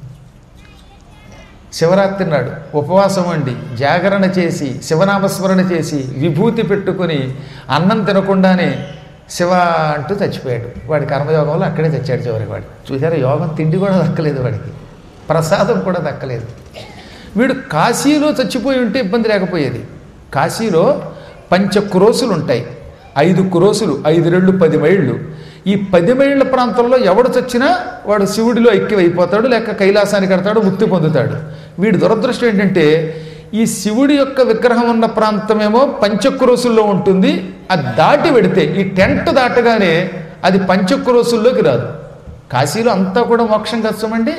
[SPEAKER 1] శివరాత్రి నాడు ఉపవాసం వండి జాగరణ చేసి శివనామస్మరణ చేసి విభూతి పెట్టుకుని అన్నం తినకుండానే శివ అంటూ చచ్చిపోయాడు వాడి కర్మయోగంలో అక్కడే చచ్చాడు చివరికి వాడు చూసారా యోగం తిండి కూడా దక్కలేదు వాడికి ప్రసాదం కూడా దక్కలేదు వీడు కాశీలో చచ్చిపోయి ఉంటే ఇబ్బంది లేకపోయేది కాశీలో పంచ క్రోసులు ఉంటాయి ఐదు క్రోసులు ఐదు రెళ్ళు పది మైళ్ళు ఈ పది మైళ్ళ ప్రాంతంలో ఎవడు చచ్చినా వాడు శివుడిలో ఐక్యమైపోతాడు లేక కైలాసానికి కడతాడు ముక్తి పొందుతాడు వీడి దురదృష్టం ఏంటంటే ఈ శివుడి యొక్క విగ్రహం ఉన్న ప్రాంతమేమో పంచక్రోసుల్లో ఉంటుంది అది దాటి వెడితే ఈ టెంట్ దాటగానే అది పంచక్రోసుల్లోకి రాదు కాశీలో అంతా కూడా మోక్షం కష్టమండి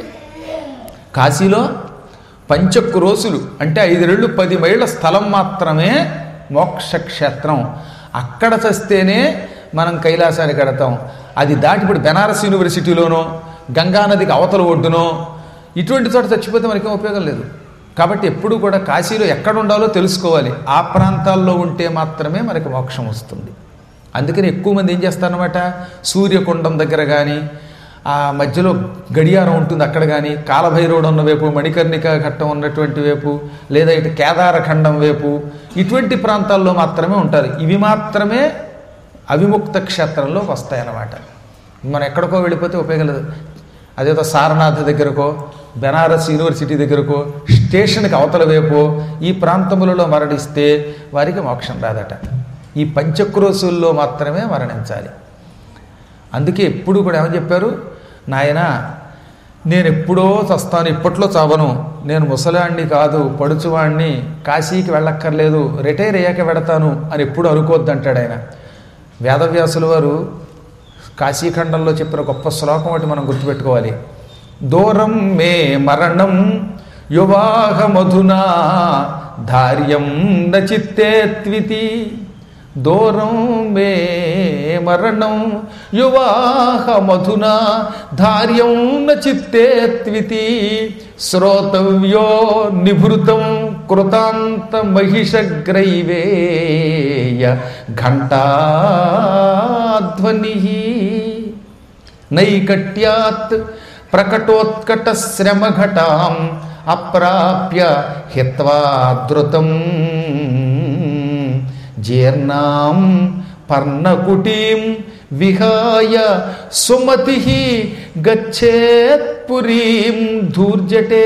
[SPEAKER 1] కాశీలో పంచక్రోసులు అంటే ఐదు రెళ్ళు పది మైళ్ళ స్థలం మాత్రమే మోక్షక్షేత్రం అక్కడ చస్తేనే మనం కైలాసానికి కడతాం అది దాటి ఇప్పుడు బెనారస్ యూనివర్సిటీలోనో గంగానదికి అవతల ఒడ్డునో ఇటువంటి చోట చచ్చిపోతే మనకేం ఉపయోగం లేదు కాబట్టి ఎప్పుడు కూడా కాశీలో ఎక్కడ ఉండాలో తెలుసుకోవాలి ఆ ప్రాంతాల్లో ఉంటే మాత్రమే మనకి మోక్షం వస్తుంది అందుకని ఎక్కువ మంది ఏం చేస్తారనమాట సూర్యకుండం దగ్గర కానీ ఆ మధ్యలో గడియారం ఉంటుంది అక్కడ కానీ కాలభైరవుడు ఉన్న వైపు మణికర్ణిక ఘట్టం ఉన్నటువంటి వైపు లేదా ఇటు కేదారఖండం వైపు ఇటువంటి ప్రాంతాల్లో మాత్రమే ఉంటారు ఇవి మాత్రమే అవిముక్త క్షేత్రంలోకి వస్తాయన్నమాట మనం ఎక్కడికో వెళ్ళిపోతే ఉపయోగం లేదు అదేదో సారనాథ్ దగ్గరకో బెనారస్ యూనివర్సిటీ దగ్గరకో స్టేషన్కి అవతల వైపు ఈ ప్రాంతములలో మరణిస్తే వారికి మోక్షం రాదట ఈ పంచక్రోసుల్లో మాత్రమే మరణించాలి అందుకే ఎప్పుడు కూడా ఏమని చెప్పారు నాయన నేను ఎప్పుడో చస్తాను ఇప్పట్లో చావను నేను ముసలాణ్ణి కాదు పడుచువాణ్ణి కాశీకి వెళ్ళక్కర్లేదు రిటైర్ అయ్యాక వెడతాను అని ఎప్పుడు అనుకోవద్దు అంటాడు ఆయన వేదవ్యాసుల వారు కాశీఖండంలో చెప్పిన గొప్ప శ్లోకం ఒకటి మనం గుర్తుపెట్టుకోవాలి దూరం మే మరణం యువాహ మధునా ధార్యం నచిత్తే త్వితి దూరం మే మరణం యువాహ మధునా ధార్యం నచిత్తే త్వితి శ్రోతవ్యో నిభృతం కృతాంత మహిషగ్రైవేయ ఘంటాధ్వని నైకట్యాత్ ప్రకటోత్కట శ్రమఘటాం అప్రాప్య హిత్వా ధృతం జీర్ణాం పర్ణకుటీం విహాయ సుమతి గచ్చేత్ పురీం ధూర్జటే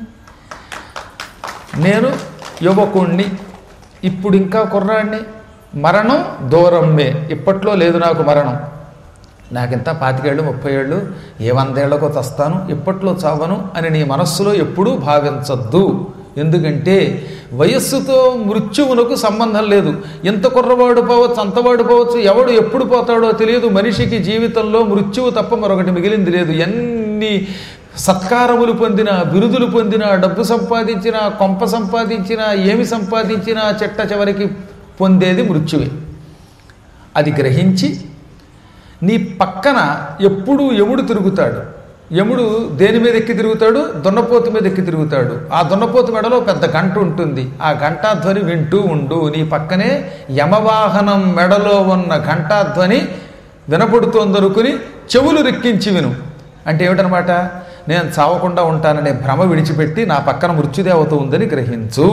[SPEAKER 1] నేను యువకుణ్ణి ఇప్పుడు ఇంకా కుర్రాడిని మరణం దూరమ్మే ఇప్పట్లో లేదు నాకు మరణం నాకింత పాతికేళ్ళు ముప్పై ఏళ్ళు ఏ వందేళ్లకో చస్తాను ఇప్పట్లో చావను అని నీ మనస్సులో ఎప్పుడూ భావించద్దు ఎందుకంటే వయస్సుతో మృత్యువునకు సంబంధం లేదు ఎంత కుర్రవాడు పోవచ్చు అంతవాడు పోవచ్చు ఎవడు ఎప్పుడు పోతాడో తెలియదు మనిషికి జీవితంలో మృత్యువు తప్ప మరొకటి మిగిలింది లేదు ఎన్ని సత్కారములు పొందిన బిరుదులు పొందిన డబ్బు సంపాదించిన కొంప సంపాదించిన ఏమి సంపాదించినా చెట్ట చివరికి పొందేది మృత్యువే అది గ్రహించి నీ పక్కన ఎప్పుడూ యముడు తిరుగుతాడు యముడు దేని మీద ఎక్కి తిరుగుతాడు దున్నపోతు మీద ఎక్కి తిరుగుతాడు ఆ దున్నపోతు మెడలో పెద్ద గంట ఉంటుంది ఆ ఘంటాధ్వని వింటూ ఉండు నీ పక్కనే యమవాహనం మెడలో ఉన్న ఘంటాధ్వని వినపడుతోందనుకుని చెవులు రెక్కించి విను అంటే ఏమిటనమాట నేను చావకుండా ఉంటాననే భ్రమ విడిచిపెట్టి నా పక్కన మృత్యుదేవత ఉందని గ్రహించు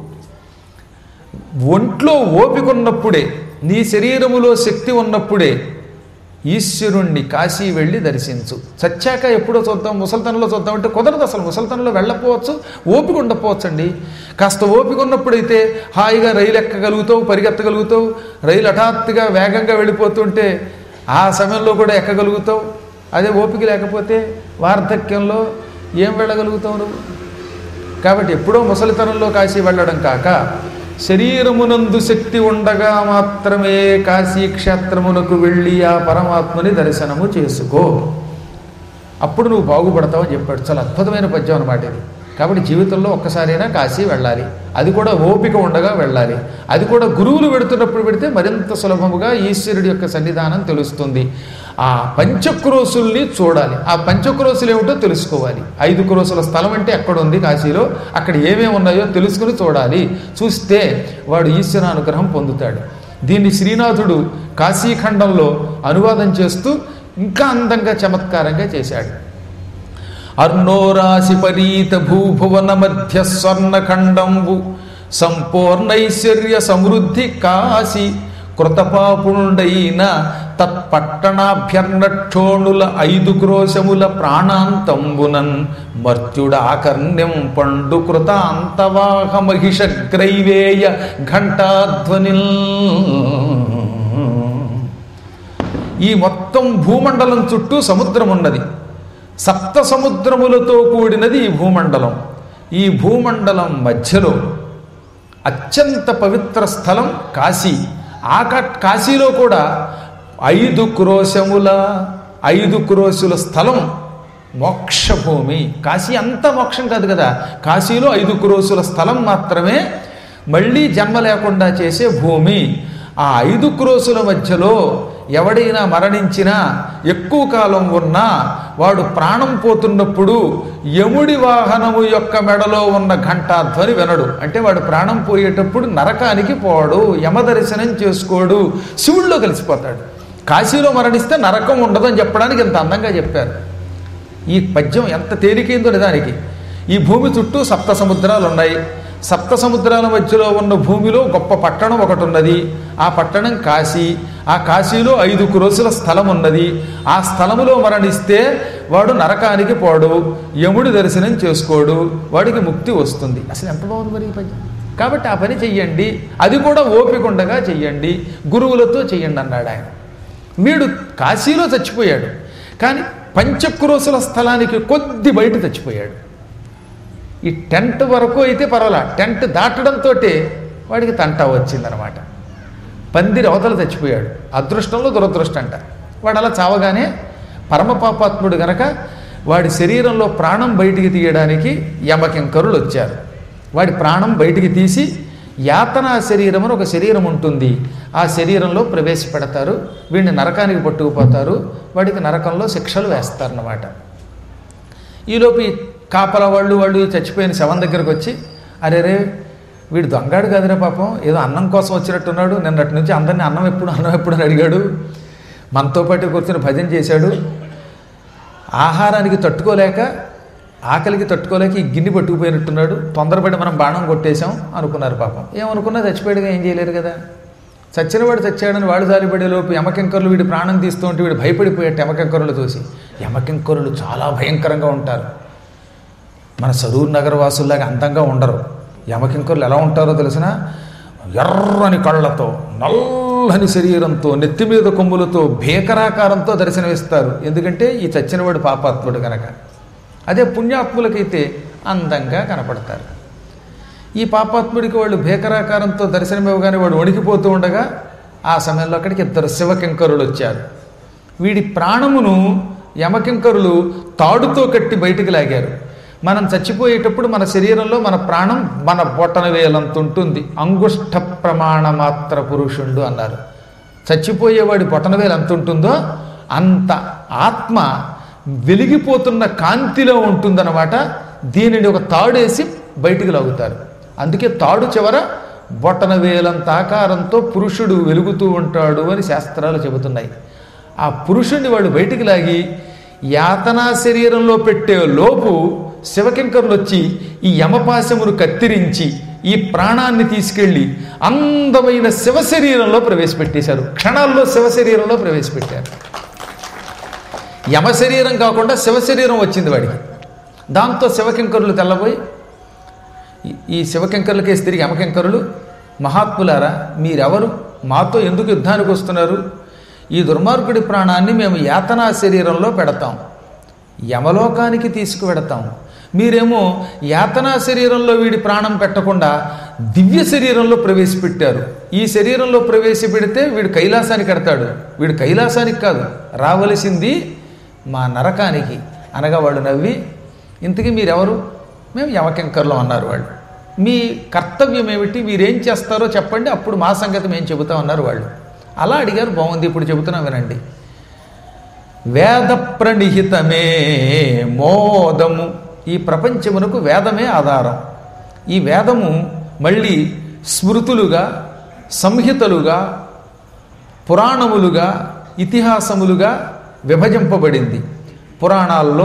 [SPEAKER 1] ఒంట్లో ఓపిక ఉన్నప్పుడే నీ శరీరములో శక్తి ఉన్నప్పుడే ఈశ్వరుణ్ణి కాశీ వెళ్ళి దర్శించు చచ్చాక ఎప్పుడో చూద్దాం ముసల్తనంలో చూద్దాం అంటే కుదరదు అసలు ముసల్తనంలో వెళ్ళకపోవచ్చు ఓపిక ఉండకపోవచ్చు అండి కాస్త ఓపిక ఉన్నప్పుడైతే హాయిగా రైలు ఎక్కగలుగుతావు పరిగెత్తగలుగుతావు రైలు హఠాత్తుగా వేగంగా వెళ్ళిపోతుంటే ఆ సమయంలో కూడా ఎక్కగలుగుతావు అదే ఓపిక లేకపోతే వార్ధక్యంలో ఏం వెళ్ళగలుగుతావు నువ్వు కాబట్టి ఎప్పుడో ముసలితనంలో కాశీ వెళ్ళడం కాక శరీరమునందు శక్తి ఉండగా మాత్రమే కాశీ క్షేత్రమునకు వెళ్ళి ఆ పరమాత్మని దర్శనము చేసుకో అప్పుడు నువ్వు బాగుపడతావు అని చెప్పాడు చాలా అద్భుతమైన పద్యం అనమాట ఇది కాబట్టి జీవితంలో ఒక్కసారైనా కాశీ వెళ్ళాలి అది కూడా ఓపిక ఉండగా వెళ్ళాలి అది కూడా గురువులు పెడుతున్నప్పుడు పెడితే మరింత సులభముగా ఈశ్వరుడి యొక్క సన్నిధానం తెలుస్తుంది ఆ పంచక్రోసుల్ని చూడాలి ఆ పంచక్రోసులు ఏమిటో తెలుసుకోవాలి ఐదు క్రోసుల స్థలం అంటే ఎక్కడ ఉంది కాశీలో అక్కడ ఏమేమి ఉన్నాయో తెలుసుకుని చూడాలి చూస్తే వాడు ఈశ్వర అనుగ్రహం పొందుతాడు దీన్ని శ్రీనాథుడు కాశీఖండంలో అనువాదం చేస్తూ ఇంకా అందంగా చమత్కారంగా చేశాడు అర్ణోరాశి పరీత భూభువన మధ్య స్వర్ణఖండంబు సంపూర్ణైశ్వర్య సమృద్ధి కాశి కృతపాపుణుడైన తత్పట్టణాభ్యర్ణక్షోణుల ఐదు క్రోశముల ప్రాణాంతంబునన్ మర్త్యుడాకర్ణ్యం పండు కృతాంతవాహ మహిషగ్రైవేయ ఘంటాధ్వనిల్ ఈ మొత్తం భూమండలం చుట్టూ సముద్రం ఉన్నది సప్త సముద్రములతో కూడినది ఈ భూమండలం ఈ భూమండలం మధ్యలో అత్యంత పవిత్ర స్థలం కాశీ ఆ కా- కాశీలో కూడా ఐదు క్రోశముల ఐదు క్రోశుల స్థలం మోక్షభూమి కాశీ అంతా మోక్షం కాదు కదా కాశీలో ఐదు క్రోశుల స్థలం మాత్రమే మళ్ళీ జన్మ లేకుండా చేసే భూమి ఆ ఐదు క్రోసుల మధ్యలో ఎవడైనా మరణించినా ఎక్కువ కాలం ఉన్నా వాడు ప్రాణం పోతున్నప్పుడు యముడి వాహనము యొక్క మెడలో ఉన్న ఘంటాధ్వని వినడు అంటే వాడు ప్రాణం పోయేటప్పుడు నరకానికి పోడు యమదర్శనం చేసుకోడు శివుల్లో కలిసిపోతాడు కాశీలో మరణిస్తే నరకం ఉండదని చెప్పడానికి ఇంత అందంగా చెప్పారు ఈ పద్యం ఎంత తేలికైందో నిజానికి ఈ భూమి చుట్టూ సప్త సముద్రాలు ఉన్నాయి సప్త సముద్రాల మధ్యలో ఉన్న భూమిలో గొప్ప పట్టణం ఒకటి ఉన్నది ఆ పట్టణం కాశీ ఆ కాశీలో ఐదు క్రోసుల స్థలం ఉన్నది ఆ స్థలములో మరణిస్తే వాడు నరకానికి పోడు యముడి దర్శనం చేసుకోడు వాడికి ముక్తి వస్తుంది అసలు ఎంత బాగుంది మరి ఈ పద్యం కాబట్టి ఆ పని చెయ్యండి అది కూడా ఓపిక ఉండగా చెయ్యండి గురువులతో చెయ్యండి అన్నాడు ఆయన వీడు కాశీలో చచ్చిపోయాడు కానీ పంచక్రోసుల స్థలానికి కొద్ది బయట చచ్చిపోయాడు ఈ టెంట్ వరకు అయితే పర్వాలా టెంట్ దాటడంతో వాడికి తంట వచ్చిందనమాట పందిరి అవతల చచ్చిపోయాడు అదృష్టంలో దురదృష్టం అంట వాడు అలా చావగానే పరమపాపాత్ముడు గనక వాడి శరీరంలో ప్రాణం బయటికి తీయడానికి యమకింకరులు వచ్చారు వాడి ప్రాణం బయటికి తీసి యాతనా శరీరం అని ఒక శరీరం ఉంటుంది ఆ శరీరంలో ప్రవేశపెడతారు వీడిని నరకానికి పట్టుకుపోతారు వాడికి నరకంలో శిక్షలు వేస్తారన్నమాట ఈలోపు ఈ కాపల వాళ్ళు వాళ్ళు ఈ చచ్చిపోయిన శవం దగ్గరకు వచ్చి అరే రే వీడు దొంగాడు కదరే పాపం ఏదో అన్నం కోసం వచ్చినట్టున్నాడు నిన్నటి నుంచి అందరినీ అన్నం ఎప్పుడు అన్నం ఎప్పుడు అని అడిగాడు మనతో పాటు కూర్చొని భజన చేశాడు ఆహారానికి తట్టుకోలేక ఆకలికి తట్టుకోలేక ఈ గిన్నె పట్టుకుపోయినట్టున్నాడు తొందరపడి మనం బాణం కొట్టేశాం అనుకున్నారు పాపం ఏమనుకున్నా చచ్చిపోయాడుగా ఏం చేయలేరు కదా చచ్చినవాడు చచ్చాడని వాడు జాలిపడే లోపు యమకింకరులు వీడి ప్రాణం తీస్తూ ఉంటే వీడు భయపడిపోయాడు యమకింకరులు చూసి యమకింకరులు చాలా భయంకరంగా ఉంటారు మన సరూర్ నగర వాసుల్లాగా అందంగా ఉండరు యమకింకరులు ఎలా ఉంటారో తెలిసిన ఎర్రని కళ్ళతో నల్లని శరీరంతో నెత్తి మీద కొమ్ములతో భీకరాకారంతో దర్శనమిస్తారు ఎందుకంటే ఈ చచ్చినవాడు పాపాత్ముడు కనుక అదే పుణ్యాత్ములకైతే అందంగా కనపడతారు ఈ పాపాత్ముడికి వాళ్ళు భీకరాకారంతో దర్శనమివ్వగానే వాడు వణికిపోతూ ఉండగా ఆ సమయంలో అక్కడికి ఇద్దరు శివకింకరులు వచ్చారు వీడి ప్రాణమును యమకింకరులు తాడుతో కట్టి బయటికి లాగారు మనం చచ్చిపోయేటప్పుడు మన శరీరంలో మన ప్రాణం మన బొట్టన వేలంత ఉంటుంది అంగుష్ట ప్రమాణ మాత్ర పురుషుండు అన్నారు చచ్చిపోయేవాడి బొటన వేలు ఎంత ఉంటుందో అంత ఆత్మ వెలిగిపోతున్న కాంతిలో ఉంటుందన్నమాట దీనిని ఒక తాడేసి బయటికి లాగుతారు అందుకే తాడు చివర బొటన వేలంత ఆకారంతో పురుషుడు వెలుగుతూ ఉంటాడు అని శాస్త్రాలు చెబుతున్నాయి ఆ పురుషుణ్ణి వాళ్ళు బయటికి లాగి యాతనా శరీరంలో పెట్టే లోపు శివకింకరులు వచ్చి ఈ యమపాశమును కత్తిరించి ఈ ప్రాణాన్ని తీసుకెళ్లి అందమైన శివ శరీరంలో ప్రవేశపెట్టేశారు క్షణాల్లో శివ శరీరంలో ప్రవేశపెట్టారు యమ శరీరం కాకుండా శివ శరీరం వచ్చింది వాడికి దాంతో శివకింకరులు తెల్లబోయి ఈ- ఈ శివకింకరులకేసి తిరిగి యమకింకరులు మహాత్ములారా మీరెవరు మాతో ఎందుకు యుద్ధానికి వస్తున్నారు ఈ దుర్మార్గుడి ప్రాణాన్ని మేము యాతనా శరీరంలో పెడతాం యమలోకానికి తీసుకువెడతాం మీరేమో యాతనా శరీరంలో వీడి ప్రాణం పెట్టకుండా దివ్య శరీరంలో ప్రవేశపెట్టారు ఈ శరీరంలో ప్రవేశపెడితే వీడు కైలాసానికి ఎడతాడు వీడు కైలాసానికి కాదు రావలసింది మా నరకానికి అనగా వాళ్ళు నవ్వి ఇంతకీ మీరెవరు మేము యమకింకర్లో అన్నారు వాళ్ళు మీ కర్తవ్యం ఏమిటి మీరేం చేస్తారో చెప్పండి అప్పుడు మా సంగతి మేము చెబుతాం అన్నారు వాళ్ళు అలా అడిగారు బాగుంది ఇప్పుడు చెబుతున్నాం వినండి వేద ప్రణిహితమే మోదము ఈ ప్రపంచమునకు వేదమే ఆధారం ఈ వేదము మళ్ళీ స్మృతులుగా సంహితలుగా పురాణములుగా ఇతిహాసములుగా విభజింపబడింది పురాణాల్లో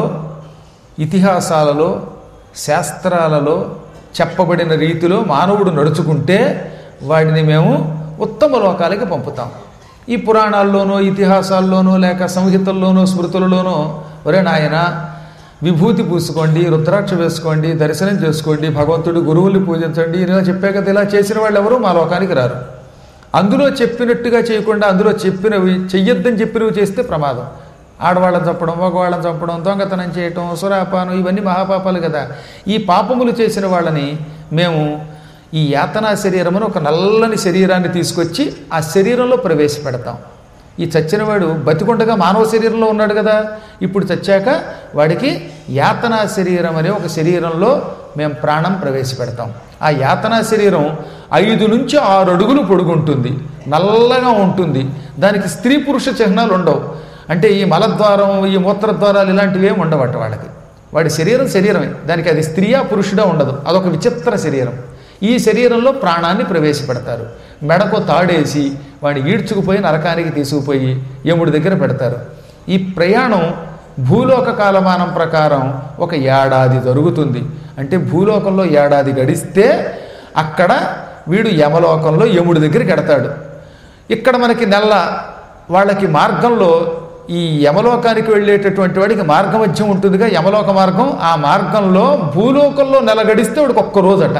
[SPEAKER 1] ఇతిహాసాలలో శాస్త్రాలలో చెప్పబడిన రీతిలో మానవుడు నడుచుకుంటే వాడిని మేము ఉత్తమ లోకాలకి పంపుతాం ఈ పురాణాల్లోనో ఇతిహాసాల్లోనో లేక సంహితల్లోనో స్మృతులలోనో ఒరే నాయన విభూతి పూసుకోండి రుద్రాక్ష వేసుకోండి దర్శనం చేసుకోండి భగవంతుడి గురువుల్ని పూజించండి ఇలా చెప్పే కదా ఇలా చేసిన వాళ్ళు ఎవరు మా లోకానికి రారు అందులో చెప్పినట్టుగా చేయకుండా అందులో చెప్పినవి చెయ్యొద్దని చెప్పినవి చేస్తే ప్రమాదం ఆడవాళ్ళని చంపడం మగవాళ్ళని చంపడం దొంగతనం చేయటం సురాపానం ఇవన్నీ మహాపాపాలు కదా ఈ పాపములు చేసిన వాళ్ళని మేము ఈ యాతనా శరీరమును ఒక నల్లని శరీరాన్ని తీసుకొచ్చి ఆ శరీరంలో ప్రవేశపెడతాం ఈ చచ్చినవాడు బతికుండగా మానవ శరీరంలో ఉన్నాడు కదా ఇప్పుడు చచ్చాక వాడికి యాతనా శరీరం అనే ఒక శరీరంలో మేము ప్రాణం ప్రవేశపెడతాం ఆ యాతనా శరీరం ఐదు నుంచి ఆరు అడుగులు పొడుగుంటుంది నల్లగా ఉంటుంది దానికి స్త్రీ పురుష చిహ్నాలు ఉండవు అంటే ఈ మలద్వారం ఈ మూత్రద్వారాలు ఇలాంటివి ఏమి ఉండవట వాళ్ళకి వాడి శరీరం శరీరమే దానికి అది స్త్రీయా పురుషుడా ఉండదు అదొక విచిత్ర శరీరం ఈ శరీరంలో ప్రాణాన్ని ప్రవేశపెడతారు మెడకు తాడేసి వాడిని ఈడ్చుకుపోయి నరకానికి తీసుకుపోయి యముడి దగ్గర పెడతారు ఈ ప్రయాణం భూలోక కాలమానం ప్రకారం ఒక ఏడాది జరుగుతుంది అంటే భూలోకంలో ఏడాది గడిస్తే అక్కడ వీడు యమలోకంలో యముడి దగ్గరికి ఎడతాడు ఇక్కడ మనకి నెల వాళ్ళకి మార్గంలో ఈ యమలోకానికి వెళ్ళేటటువంటి వాడికి మార్గమధ్యం ఉంటుందిగా యమలోక మార్గం ఆ మార్గంలో భూలోకంలో నెల గడిస్తే వాడికి ఒక్క రోజట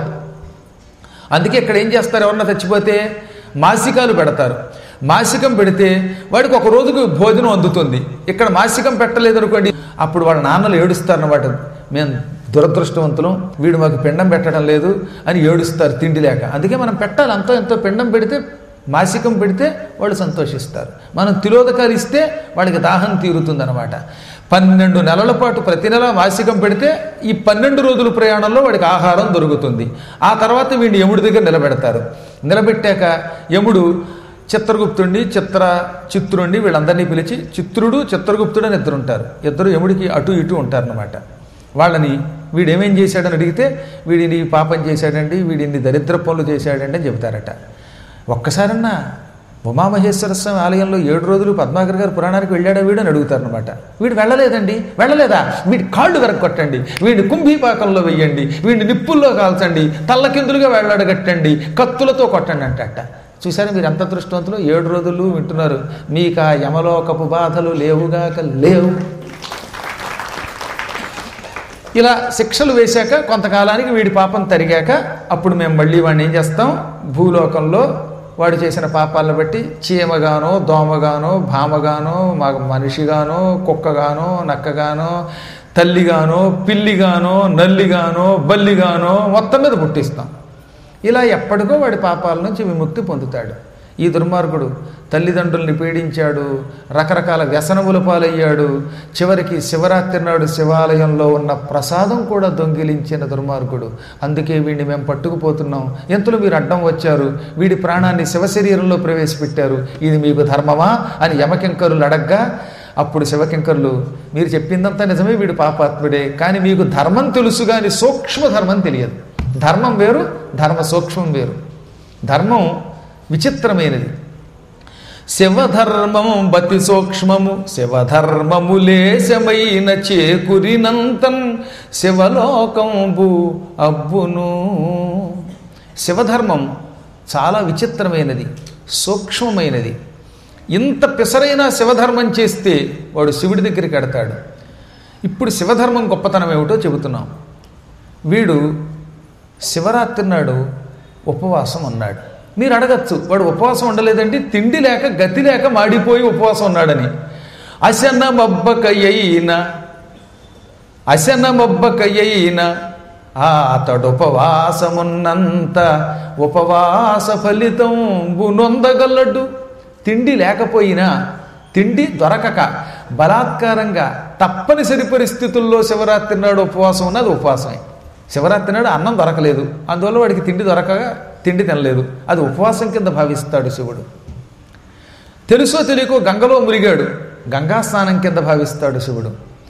[SPEAKER 1] అందుకే ఇక్కడ ఏం చేస్తారు ఎవరన్నా చచ్చిపోతే మాసికాలు పెడతారు మాసికం పెడితే వాడికి ఒక రోజుకు భోజనం అందుతుంది ఇక్కడ మాసికం పెట్టలేదు అనుకోండి అప్పుడు వాళ్ళ నాన్నలు ఏడుస్తారన్నమాట మేము దురదృష్టవంతులం వీడు మాకు పిండం పెట్టడం లేదు అని ఏడుస్తారు తిండి లేక అందుకే మనం పెట్టాలి అంతో ఎంతో పిండం పెడితే మాసికం పెడితే వాళ్ళు సంతోషిస్తారు మనం తిలోదకాలు ఇస్తే వాళ్ళకి దాహం తీరుతుందన్నమాట పన్నెండు నెలల పాటు ప్రతి నెల మాసికం పెడితే ఈ పన్నెండు రోజుల ప్రయాణంలో వాడికి ఆహారం దొరుకుతుంది ఆ తర్వాత వీడిని యముడి దగ్గర నిలబెడతారు నిలబెట్టాక యముడు చిత్రగుప్తుడిని చిత్ర చిత్రుణ్ణి వీళ్ళందరినీ పిలిచి చిత్రుడు చిత్రగుప్తుడు అని ఇద్దరు ఉంటారు ఇద్దరు యముడికి అటు ఇటు ఉంటారన్నమాట వాళ్ళని వీడు ఏమేం చేశాడని అడిగితే వీడిని పాపం చేశాడండి వీడిని దరిద్ర పనులు చేశాడండి అని చెబుతారట ఒక్కసారన్నా ఉమామహేశ్వర స్వామి ఆలయంలో ఏడు రోజులు పద్మాకర్ గారు పురాణానికి వెళ్ళాడా వీడు అని అడుగుతారనమాట వీడు వెళ్ళలేదండి వెళ్ళలేదా వీడి కాళ్ళు వెరగొట్టండి వీడిని కుంభీపాకంలో వెయ్యండి వీడిని నిప్పుల్లో కాల్చండి తల్లకిందులుగా వెళ్ళాడగట్టండి కత్తులతో కొట్టండి అంటట చూసారా మీరు ఎంత దృష్టవంతులు ఏడు రోజులు వింటున్నారు మీకు ఆ యమలోకపు బాధలు లేవుగాక లేవు ఇలా శిక్షలు వేశాక కొంతకాలానికి వీడి పాపం తరిగాక అప్పుడు మేము మళ్ళీ వాడిని ఏం చేస్తాం భూలోకంలో వాడు చేసిన పాపాలను బట్టి చీమగానో దోమగానో భామగానో మగ మనిషిగానో కుక్కగానో నక్కగానో తల్లిగానో పిల్లిగానో నల్లిగానో బల్లిగానో మొత్తం మీద పుట్టిస్తాం ఇలా ఎప్పటికో వాడి పాపాల నుంచి విముక్తి పొందుతాడు ఈ దుర్మార్గుడు తల్లిదండ్రుల్ని పీడించాడు రకరకాల వ్యసనముల పాలయ్యాడు చివరికి శివరాత్రి నాడు శివాలయంలో ఉన్న ప్రసాదం కూడా దొంగిలించిన దుర్మార్గుడు అందుకే వీడిని మేము పట్టుకుపోతున్నాం ఎంతలో మీరు అడ్డం వచ్చారు వీడి ప్రాణాన్ని శివశరీరంలో ప్రవేశపెట్టారు ఇది మీకు ధర్మమా అని యమకింకరులు అడగ్గా అప్పుడు శివకింకరులు మీరు చెప్పిందంతా నిజమే వీడు పాపాత్ముడే కానీ మీకు ధర్మం తెలుసు కానీ సూక్ష్మ ధర్మం తెలియదు ధర్మం వేరు ధర్మ సూక్ష్మం వేరు ధర్మం విచిత్రమైనది శివధర్మము బతి సూక్ష్మము శివధర్మము లేశమైన చేకురినంతన్ శివలోకంబు అబ్బును శివధర్మం చాలా విచిత్రమైనది సూక్ష్మమైనది ఇంత పిసరైన శివధర్మం చేస్తే వాడు శివుడి దగ్గరికి కడతాడు ఇప్పుడు శివధర్మం గొప్పతనం ఏమిటో చెబుతున్నాం వీడు శివరాత్రి నాడు ఉపవాసం ఉన్నాడు మీరు అడగచ్చు వాడు ఉపవాసం ఉండలేదంటే తిండి లేక గతి లేక మాడిపోయి ఉపవాసం ఉన్నాడని అశన మబ్బకయ్యిన అశన మబ్బకయ్యిన ఆ అతడు ఉపవాసమున్నంత ఉపవాస ఫలితం నొందగలడు తిండి లేకపోయినా తిండి దొరకక బలాత్కారంగా తప్పనిసరి పరిస్థితుల్లో శివరాత్రి నాడు ఉపవాసం ఉన్నది ఉపవాసమే శివరాత్రి నాడు అన్నం దొరకలేదు అందువల్ల వాడికి తిండి దొరకగా తిండి తినలేదు అది ఉపవాసం కింద భావిస్తాడు శివుడు తెలుసో తెలియకో గంగలో మురిగాడు గంగా స్నానం కింద భావిస్తాడు శివుడు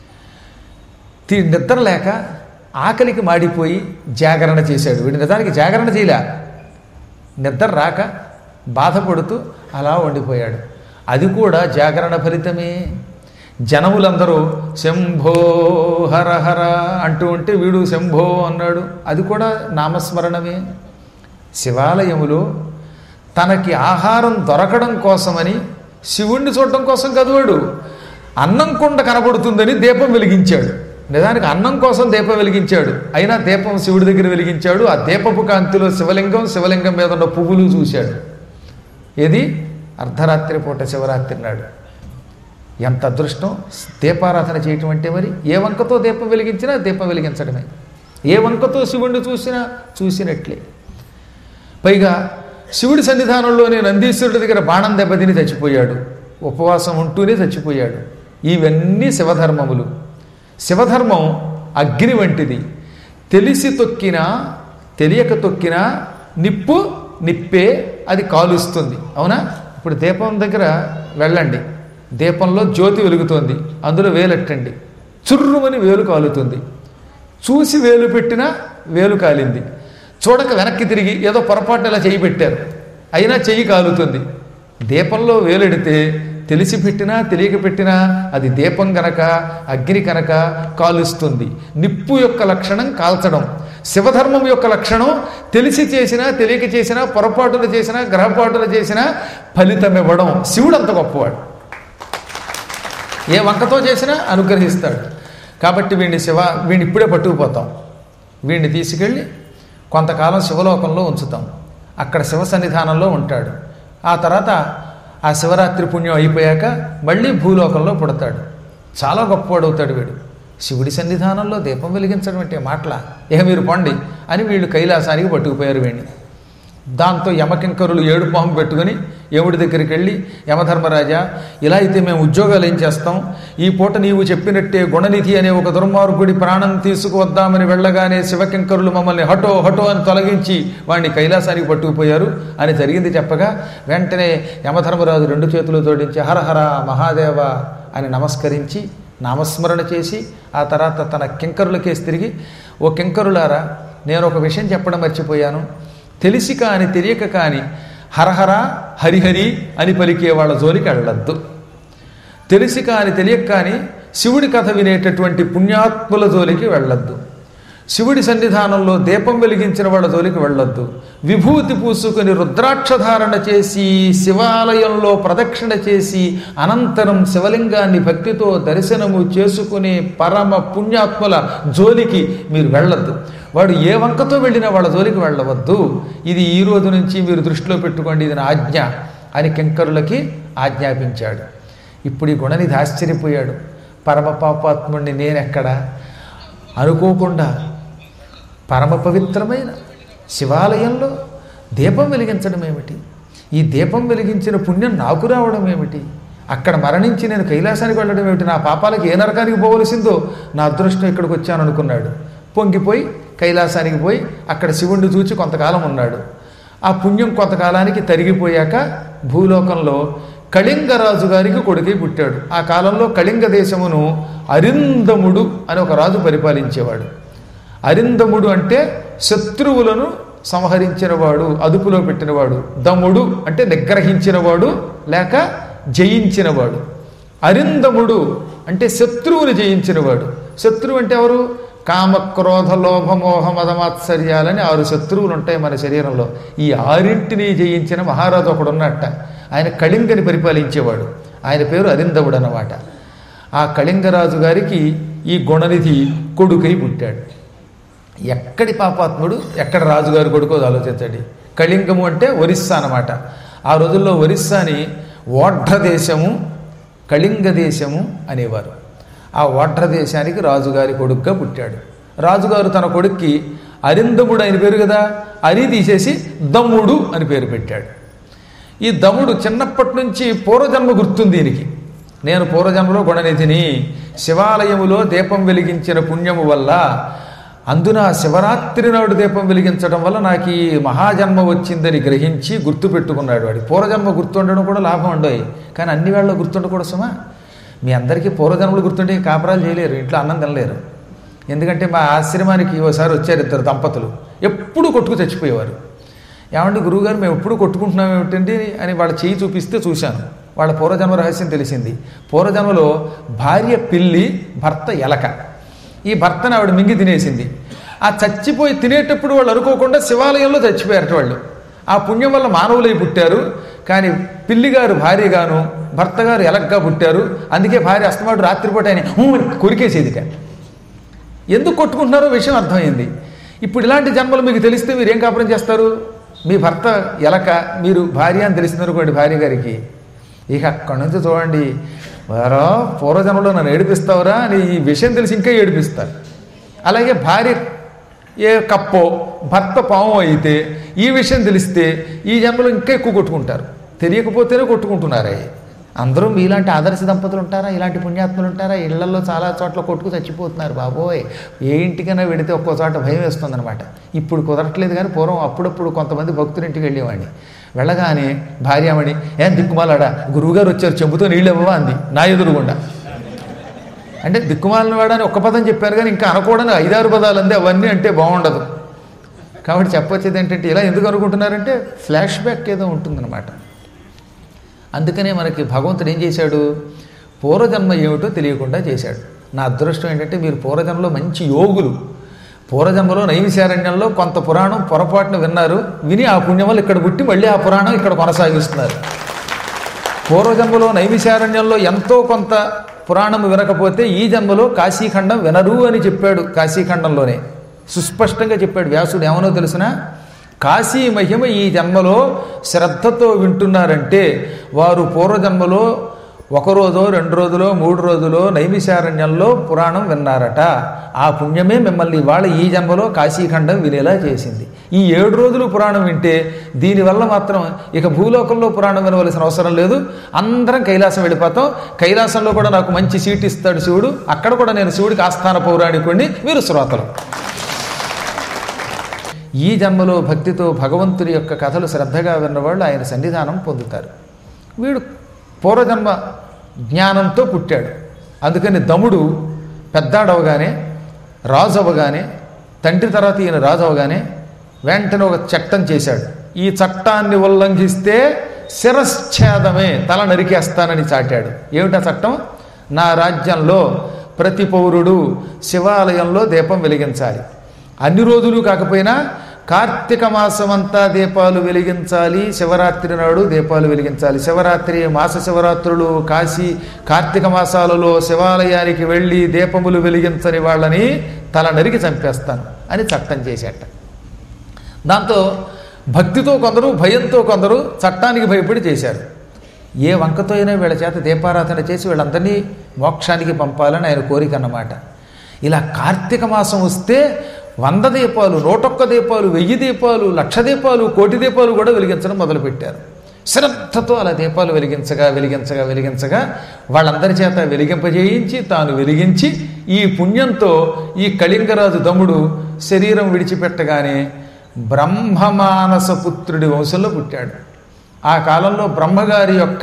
[SPEAKER 1] తి నిద్ర లేక ఆకలికి మాడిపోయి జాగరణ చేశాడు వీడి నిజానికి జాగరణ చేయలే నిద్ర రాక బాధపడుతూ అలా ఉండిపోయాడు అది కూడా జాగరణ ఫలితమే జనములందరూ శంభో హర హర అంటూ ఉంటే వీడు శంభో అన్నాడు అది కూడా నామస్మరణమే శివాలయములో తనకి ఆహారం దొరకడం కోసమని శివుణ్ణి చూడటం కోసం కాదు వాడు అన్నం కుండ కనబడుతుందని దీపం వెలిగించాడు నిజానికి అన్నం కోసం దీపం వెలిగించాడు అయినా దీపం శివుడి దగ్గర వెలిగించాడు ఆ దీపపు కాంతిలో శివలింగం శివలింగం మీద ఉన్న పువ్వులు చూశాడు ఏది అర్ధరాత్రి పూట శివరాత్రి నాడు ఎంత అదృష్టం దీపారాధన చేయటం అంటే మరి ఏ వంకతో దీపం వెలిగించినా దీపం వెలిగించడమే ఏ వంకతో శివుణ్ణి చూసినా చూసినట్లే పైగా శివుడి సన్నిధానంలోనే నందీశ్వరుడి దగ్గర బాణం దెబ్బతిని చచ్చిపోయాడు ఉపవాసం ఉంటూనే చచ్చిపోయాడు ఇవన్నీ శివధర్మములు శివధర్మం అగ్ని వంటిది తెలిసి తొక్కినా తెలియక తొక్కినా నిప్పు నిప్పే అది కాలుస్తుంది అవునా ఇప్పుడు దీపం దగ్గర వెళ్ళండి దీపంలో జ్యోతి వెలుగుతోంది అందులో వేలెట్టండి చుర్రుమని వేలు కాలుతుంది చూసి వేలు పెట్టినా వేలు కాలింది చూడక వెనక్కి తిరిగి ఏదో పొరపాటున ఇలా చెయ్యి పెట్టారు అయినా చెయ్యి కాలుతుంది దీపంలో వేలెడితే తెలిసి పెట్టినా తెలియక పెట్టినా అది దీపం గనక అగ్ని కనుక కాలుస్తుంది నిప్పు యొక్క లక్షణం కాల్చడం శివధర్మం యొక్క లక్షణం తెలిసి చేసినా తెలియక చేసినా పొరపాటున చేసినా గ్రహపాటున చేసినా ఫలితం ఇవ్వడం శివుడు అంత గొప్పవాడు ఏ వంకతో చేసినా అనుగ్రహిస్తాడు కాబట్టి వీడిని శివ వీడిని ఇప్పుడే పట్టుకుపోతాం వీడిని తీసుకెళ్ళి కొంతకాలం శివలోకంలో ఉంచుతాం అక్కడ శివ సన్నిధానంలో ఉంటాడు ఆ తర్వాత ఆ శివరాత్రి పుణ్యం అయిపోయాక మళ్ళీ భూలోకంలో పుడతాడు చాలా గొప్పవాడు అవుతాడు వీడు శివుడి సన్నిధానంలో దీపం వెలిగించడం అంటే మాటల ఇక మీరు పండి అని వీళ్ళు కైలాసానికి పట్టుకుపోయారు వీడిని దాంతో యమకింకరులు ఏడు పాము పెట్టుకుని యముడి దగ్గరికి వెళ్ళి యమధర్మరాజా ఇలా అయితే మేము ఉద్యోగాలు ఏం చేస్తాం ఈ పూట నీవు చెప్పినట్టే గుణనిధి అనే ఒక దుర్మార్గుడి ప్రాణం తీసుకువద్దామని వెళ్ళగానే శివకింకరులు మమ్మల్ని హటో హటో అని తొలగించి వాడిని కైలాసానికి పట్టుకుపోయారు అని జరిగింది చెప్పగా వెంటనే యమధర్మరాజు రెండు చేతులు జోడించి హరహర మహాదేవ అని నమస్కరించి నామస్మరణ చేసి ఆ తర్వాత తన కింకరులకేసి తిరిగి ఓ కింకరులారా నేను ఒక విషయం చెప్పడం మర్చిపోయాను తెలిసి కాని తెలియక కాని హరహర హరిహరి అని పలికే వాళ్ళ జోలికి వెళ్ళద్దు తెలిసి కాని తెలియక కాని శివుడి కథ వినేటటువంటి పుణ్యాత్ముల జోలికి వెళ్ళద్దు శివుడి సన్నిధానంలో దీపం వెలిగించిన వాళ్ళ జోలికి వెళ్ళొద్దు విభూతి పూసుకుని రుద్రాక్షధారణ చేసి శివాలయంలో ప్రదక్షిణ చేసి అనంతరం శివలింగాన్ని భక్తితో దర్శనము చేసుకునే పరమ పుణ్యాత్ముల జోలికి మీరు వెళ్ళొద్దు వాడు ఏ వంకతో వెళ్ళినా వాళ్ళ జోలికి వెళ్ళవద్దు ఇది ఈ రోజు నుంచి మీరు దృష్టిలో పెట్టుకోండి ఇది నా ఆజ్ఞ అని కింకరులకి ఆజ్ఞాపించాడు ఇప్పుడు ఈ గుణనిధి ఆశ్చర్యపోయాడు పరమ పాపాత్ముడిని నేనెక్కడ అనుకోకుండా పరమ పవిత్రమైన శివాలయంలో దీపం వెలిగించడం ఏమిటి ఈ దీపం వెలిగించిన పుణ్యం నాకు రావడం ఏమిటి అక్కడ మరణించి నేను కైలాసానికి వెళ్ళడం ఏమిటి నా పాపాలకు ఏ నరకానికి పోవలసిందో నా అదృష్టం ఇక్కడికి వచ్చాను అనుకున్నాడు పొంగిపోయి కైలాసానికి పోయి అక్కడ శివుణ్ణి చూచి కొంతకాలం ఉన్నాడు ఆ పుణ్యం కొంతకాలానికి తరిగిపోయాక భూలోకంలో కళింగరాజు గారికి కొడుకై పుట్టాడు ఆ కాలంలో కళింగ దేశమును అరిందముడు అని ఒక రాజు పరిపాలించేవాడు అరిందముడు అంటే శత్రువులను సంహరించినవాడు అదుపులో పెట్టినవాడు దముడు అంటే నిగ్రహించినవాడు లేక జయించినవాడు అరిందముడు అంటే శత్రువుని జయించినవాడు శత్రువు అంటే ఎవరు కామ క్రోధ లోభ మోహ మదమాత్సర్యాలని ఆరు శత్రువులు ఉంటాయి మన శరీరంలో ఈ ఆరింటిని జయించిన మహారాజు ఒకడు ఉన్నట్ట ఆయన కళింగని పరిపాలించేవాడు ఆయన పేరు అరిందవుడు అన్నమాట ఆ కళింగరాజు గారికి ఈ గుణనిధి కొడుకై పుట్టాడు ఎక్కడి పాపాత్ముడు ఎక్కడ రాజుగారి కొడుకో ఆలోచించండి కళింగము అంటే ఒరిస్సా అన్నమాట ఆ రోజుల్లో ఒరిస్సాని ఓఢ్ర దేశము కళింగ దేశము అనేవారు ఆ ఓఢ్ర దేశానికి రాజుగారి కొడుకుగా పుట్టాడు రాజుగారు తన కొడుక్కి అరిందముడు ఆయన పేరు కదా అరి తీసేసి దమ్ముడు అని పేరు పెట్టాడు ఈ దమ్ముడు చిన్నప్పటి నుంచి పూర్వజన్మ గుర్తుంది దీనికి నేను పూర్వజన్మలో గుణనిధిని శివాలయములో దీపం వెలిగించిన పుణ్యము వల్ల అందున శివరాత్రి నాడు దీపం వెలిగించడం వల్ల నాకు ఈ మహాజన్మ వచ్చిందని గ్రహించి గుర్తుపెట్టుకున్నాడు వాడి పూర్వజన్మ గుర్తుండడం కూడా లాభం ఉండవు కానీ అన్ని వేళ గుర్తుండకూడదు సుమా మీ అందరికీ పూర్వజన్మలు గుర్తుంటే కాపురాలు చేయలేరు ఇంట్లో అన్నం తినలేరు ఎందుకంటే మా ఆశ్రమానికి ఓసారి వచ్చారు ఇద్దరు దంపతులు ఎప్పుడు కొట్టుకు చచ్చిపోయేవారు ఏమండి గురువుగారు మేము ఎప్పుడు కొట్టుకుంటున్నాం ఏమిటండి అని వాళ్ళ చేయి చూపిస్తే చూశాను వాళ్ళ పూర్వజన్మ రహస్యం తెలిసింది పూర్వజన్మలో భార్య పిల్లి భర్త ఎలక ఈ భర్తను ఆవిడ మింగి తినేసింది ఆ చచ్చిపోయి తినేటప్పుడు వాళ్ళు అనుకోకుండా శివాలయంలో చచ్చిపోయారట వాళ్ళు ఆ పుణ్యం వల్ల మానవులై పుట్టారు కానీ పిల్లిగారు భార్యగాను భర్త గారు ఎలగ్గా పుట్టారు అందుకే భార్య అస్తమాటు రాత్రిపూట ఆయన "ఊ" అని కొరికేసేదిట ఎందుకు కొట్టుకుంటున్నారో విషయం అర్థమైంది ఇప్పుడు ఇలాంటి జన్మలు మీకు తెలిస్తే మీరు ఏం కాపురం చేస్తారు మీ భర్త ఎలక మీరు భార్య అని తెలిసిందనుకోండి భార్య గారికి ఇక అక్కడి నుంచి చూడండి వారో పూర్వజన్మలో నన్ను ఏడిపిస్తావురా అని ఈ విషయం తెలిసి ఇంకా ఏడిపిస్తారు అలాగే భార్య ఏ కప్పో భర్త పాము అయితే ఈ విషయం తెలిస్తే ఈ జన్మలో ఇంకా ఎక్కువ కొట్టుకుంటారు తెలియకపోతేనే కొట్టుకుంటున్నారే అందరూ మీలాంటి ఆదర్శ దంపతులు ఉంటారా ఇలాంటి పుణ్యాత్ములు ఉంటారా ఇళ్లలో చాలా చోట్ల కొట్టుకు చచ్చిపోతున్నారు బాబోయ్ ఏ ఇంటికైనా వెడితే ఒక్కో చోట భయం వేస్తుందన్నమాట ఇప్పుడు కుదరట్లేదు కానీ పూర్వం అప్పుడప్పుడు కొంతమంది భక్తుల ఇంటికి వెళ్ళేవాడిని వెళ్ళగానే భార్యామణి ఏం దిక్కుమాలాడా గురువుగారు వచ్చారు చెంబుతో నీళ్ళు ఇవ్వవా అంది నా ఎదురుగుండా అంటే దిక్కుమాలిన వాడని ఒక్క పదం చెప్పారు కానీ ఇంకా అనకూడని ఐదారు పదాలు అంది అవన్నీ అంటే బాగుండదు కాబట్టి చెప్పొచ్చేది ఏంటంటే ఇలా ఎందుకు అనుకుంటున్నారంటే ఫ్లాష్ బ్యాక్ ఏదో ఉంటుందన్నమాట అందుకనే మనకి భగవంతుడు ఏం చేశాడు పూర్వజన్మ ఏమిటో తెలియకుండా చేశాడు నా అదృష్టం ఏంటంటే మీరు పూర్వజన్మలో మంచి యోగులు పూర్వజన్మలో నైమిశారణ్యంలో కొంత పురాణం పొరపాటున విన్నారు విని ఆ పుణ్యం వల్ల ఇక్కడ పుట్టి మళ్ళీ ఆ పురాణం ఇక్కడ కొనసాగిస్తున్నారు పూర్వజన్మలో నైమిశారణ్యంలో ఎంతో కొంత పురాణం వినకపోతే ఈ జన్మలో కాశీఖండం వినరు అని చెప్పాడు కాశీఖండంలోనే సుస్పష్టంగా చెప్పాడు వ్యాసుడు ఏమనో తెలుసునా కాశీ మహిమ ఈ జన్మలో శ్రద్ధతో వింటున్నారంటే వారు పూర్వజన్మలో ఒక రోజో రెండు రోజులో మూడు రోజులో నైమిశారణ్యంలో పురాణం విన్నారట ఆ పుణ్యమే మిమ్మల్ని ఇవాళ ఈ జన్మలో కాశీఖండం వినేలా చేసింది ఈ ఏడు రోజులు పురాణం వింటే దీనివల్ల మాత్రం ఇక భూలోకంలో పురాణం వినవలసిన అవసరం లేదు అందరం కైలాసం వెళ్ళిపోతాం కైలాసంలో కూడా నాకు మంచి సీట్ ఇస్తాడు శివుడు అక్కడ కూడా నేను శివుడికి ఆస్థాన పౌరాణికుడిని మీరు శ్రోతలు ఈ జన్మలో భక్తితో భగవంతుడి యొక్క కథలు శ్రద్ధగా విన్నవాళ్ళు ఆయన సన్నిధానం పొందుతారు వీడు పూర్వజన్మ జ్ఞానంతో పుట్టాడు అందుకని దముడు పెద్దాడవగానే రాజు అవగానే తండ్రి తర్వాత ఈయన రాజు అవగానే వెంటనే ఒక చట్టం చేశాడు ఈ చట్టాన్ని ఉల్లంఘిస్తే శిరశ్ఛేదమే తల నరికేస్తానని చాటాడు ఏమిటా చట్టం నా రాజ్యంలో ప్రతి పౌరుడు శివాలయంలో దీపం వెలిగించాలి అన్ని రోజులు కాకపోయినా కార్తీక మాసం అంతా దీపాలు వెలిగించాలి శివరాత్రి నాడు దీపాలు వెలిగించాలి శివరాత్రి మాస శివరాత్రులు కాశీ కార్తీక మాసాలలో శివాలయానికి వెళ్ళి దీపములు వెలిగించని వాళ్ళని తల నరికి చంపేస్తాను అని చట్టం చేసేట దాంతో భక్తితో కొందరు భయంతో కొందరు చట్టానికి భయపడి చేశారు ఏ వంకతో అయినా వీళ్ళ చేత దీపారాధన చేసి వీళ్ళందరినీ మోక్షానికి పంపాలని ఆయన కోరిక అన్నమాట ఇలా కార్తీక మాసం వస్తే వంద దీపాలు నూటొక్క దీపాలు వెయ్యి దీపాలు లక్ష దీపాలు కోటి దీపాలు కూడా వెలిగించడం మొదలుపెట్టారు శ్రద్ధతో అలా దీపాలు వెలిగించగా వెలిగించగా వెలిగించగా వాళ్ళందరి చేత వెలిగింపజేయించి తాను వెలిగించి ఈ పుణ్యంతో ఈ కళింగరాజు దమ్ముడు శరీరం విడిచిపెట్టగానే బ్రహ్మమానస పుత్రుడి వంశంలో పుట్టాడు ఆ కాలంలో బ్రహ్మగారి యొక్క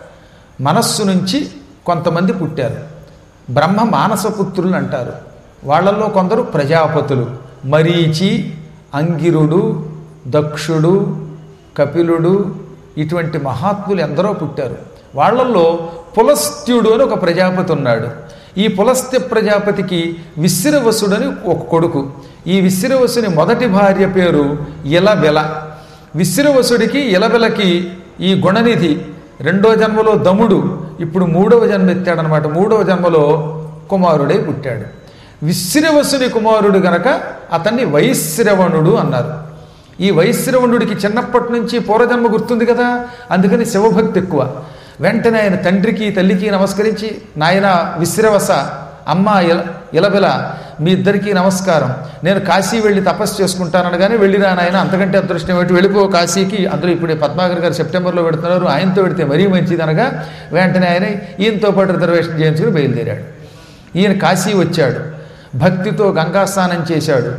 [SPEAKER 1] మనస్సు నుంచి కొంతమంది పుట్టారు బ్రహ్మ మానస పుత్రులు అంటారు వాళ్ళల్లో కొందరు ప్రజాపతులు మరీచి అంగిరుడు దక్షుడు కపిలుడు ఇటువంటి మహాత్ములు ఎందరో పుట్టారు వాళ్ళల్లో పులస్త్యుడు అని ఒక ప్రజాపతి ఉన్నాడు ఈ పులస్త్య ప్రజాపతికి విశ్రవసుడని ఒక కొడుకు ఈ విశ్రవసుని మొదటి భార్య పేరు ఇలబెల విశ్రవసుడికి ఇలబెలకి ఈ గుణనిధి రెండో జన్మలో దముడు ఇప్పుడు మూడవ జన్మ ఎత్తాడనమాట మూడవ జన్మలో కుమారుడై పుట్టాడు విశ్రవసుని కుమారుడు గనక అతన్ని వైశ్రవణుడు అన్నారు ఈ వైశ్రవణుడికి చిన్నప్పటి నుంచి పూర్వజన్మ గుర్తుంది కదా అందుకని శివభక్తి ఎక్కువ వెంటనే ఆయన తండ్రికి తల్లికి నమస్కరించి నాయన విశ్రవస అమ్మ ఇల ఇలబెల మీ ఇద్దరికీ నమస్కారం నేను కాశీ వెళ్ళి తపస్సు చేసుకుంటాననగానే వెళ్ళిరా నాయన అంతకంటే అదృష్టం ఏమిటి వెళ్ళిపో కాశీకి అందులో ఇప్పుడు పద్మాకర్ గారు సెప్టెంబర్లో పెడుతున్నారు ఆయనతో పెడితే మరీ మంచిది అనగా వెంటనే ఆయన ఈయనతో పాటు రిజర్వేషన్ చేయించుకుని బయలుదేరాడు ఈయన కాశీ వచ్చాడు భక్తితో గంగా స్నానం చేశాడు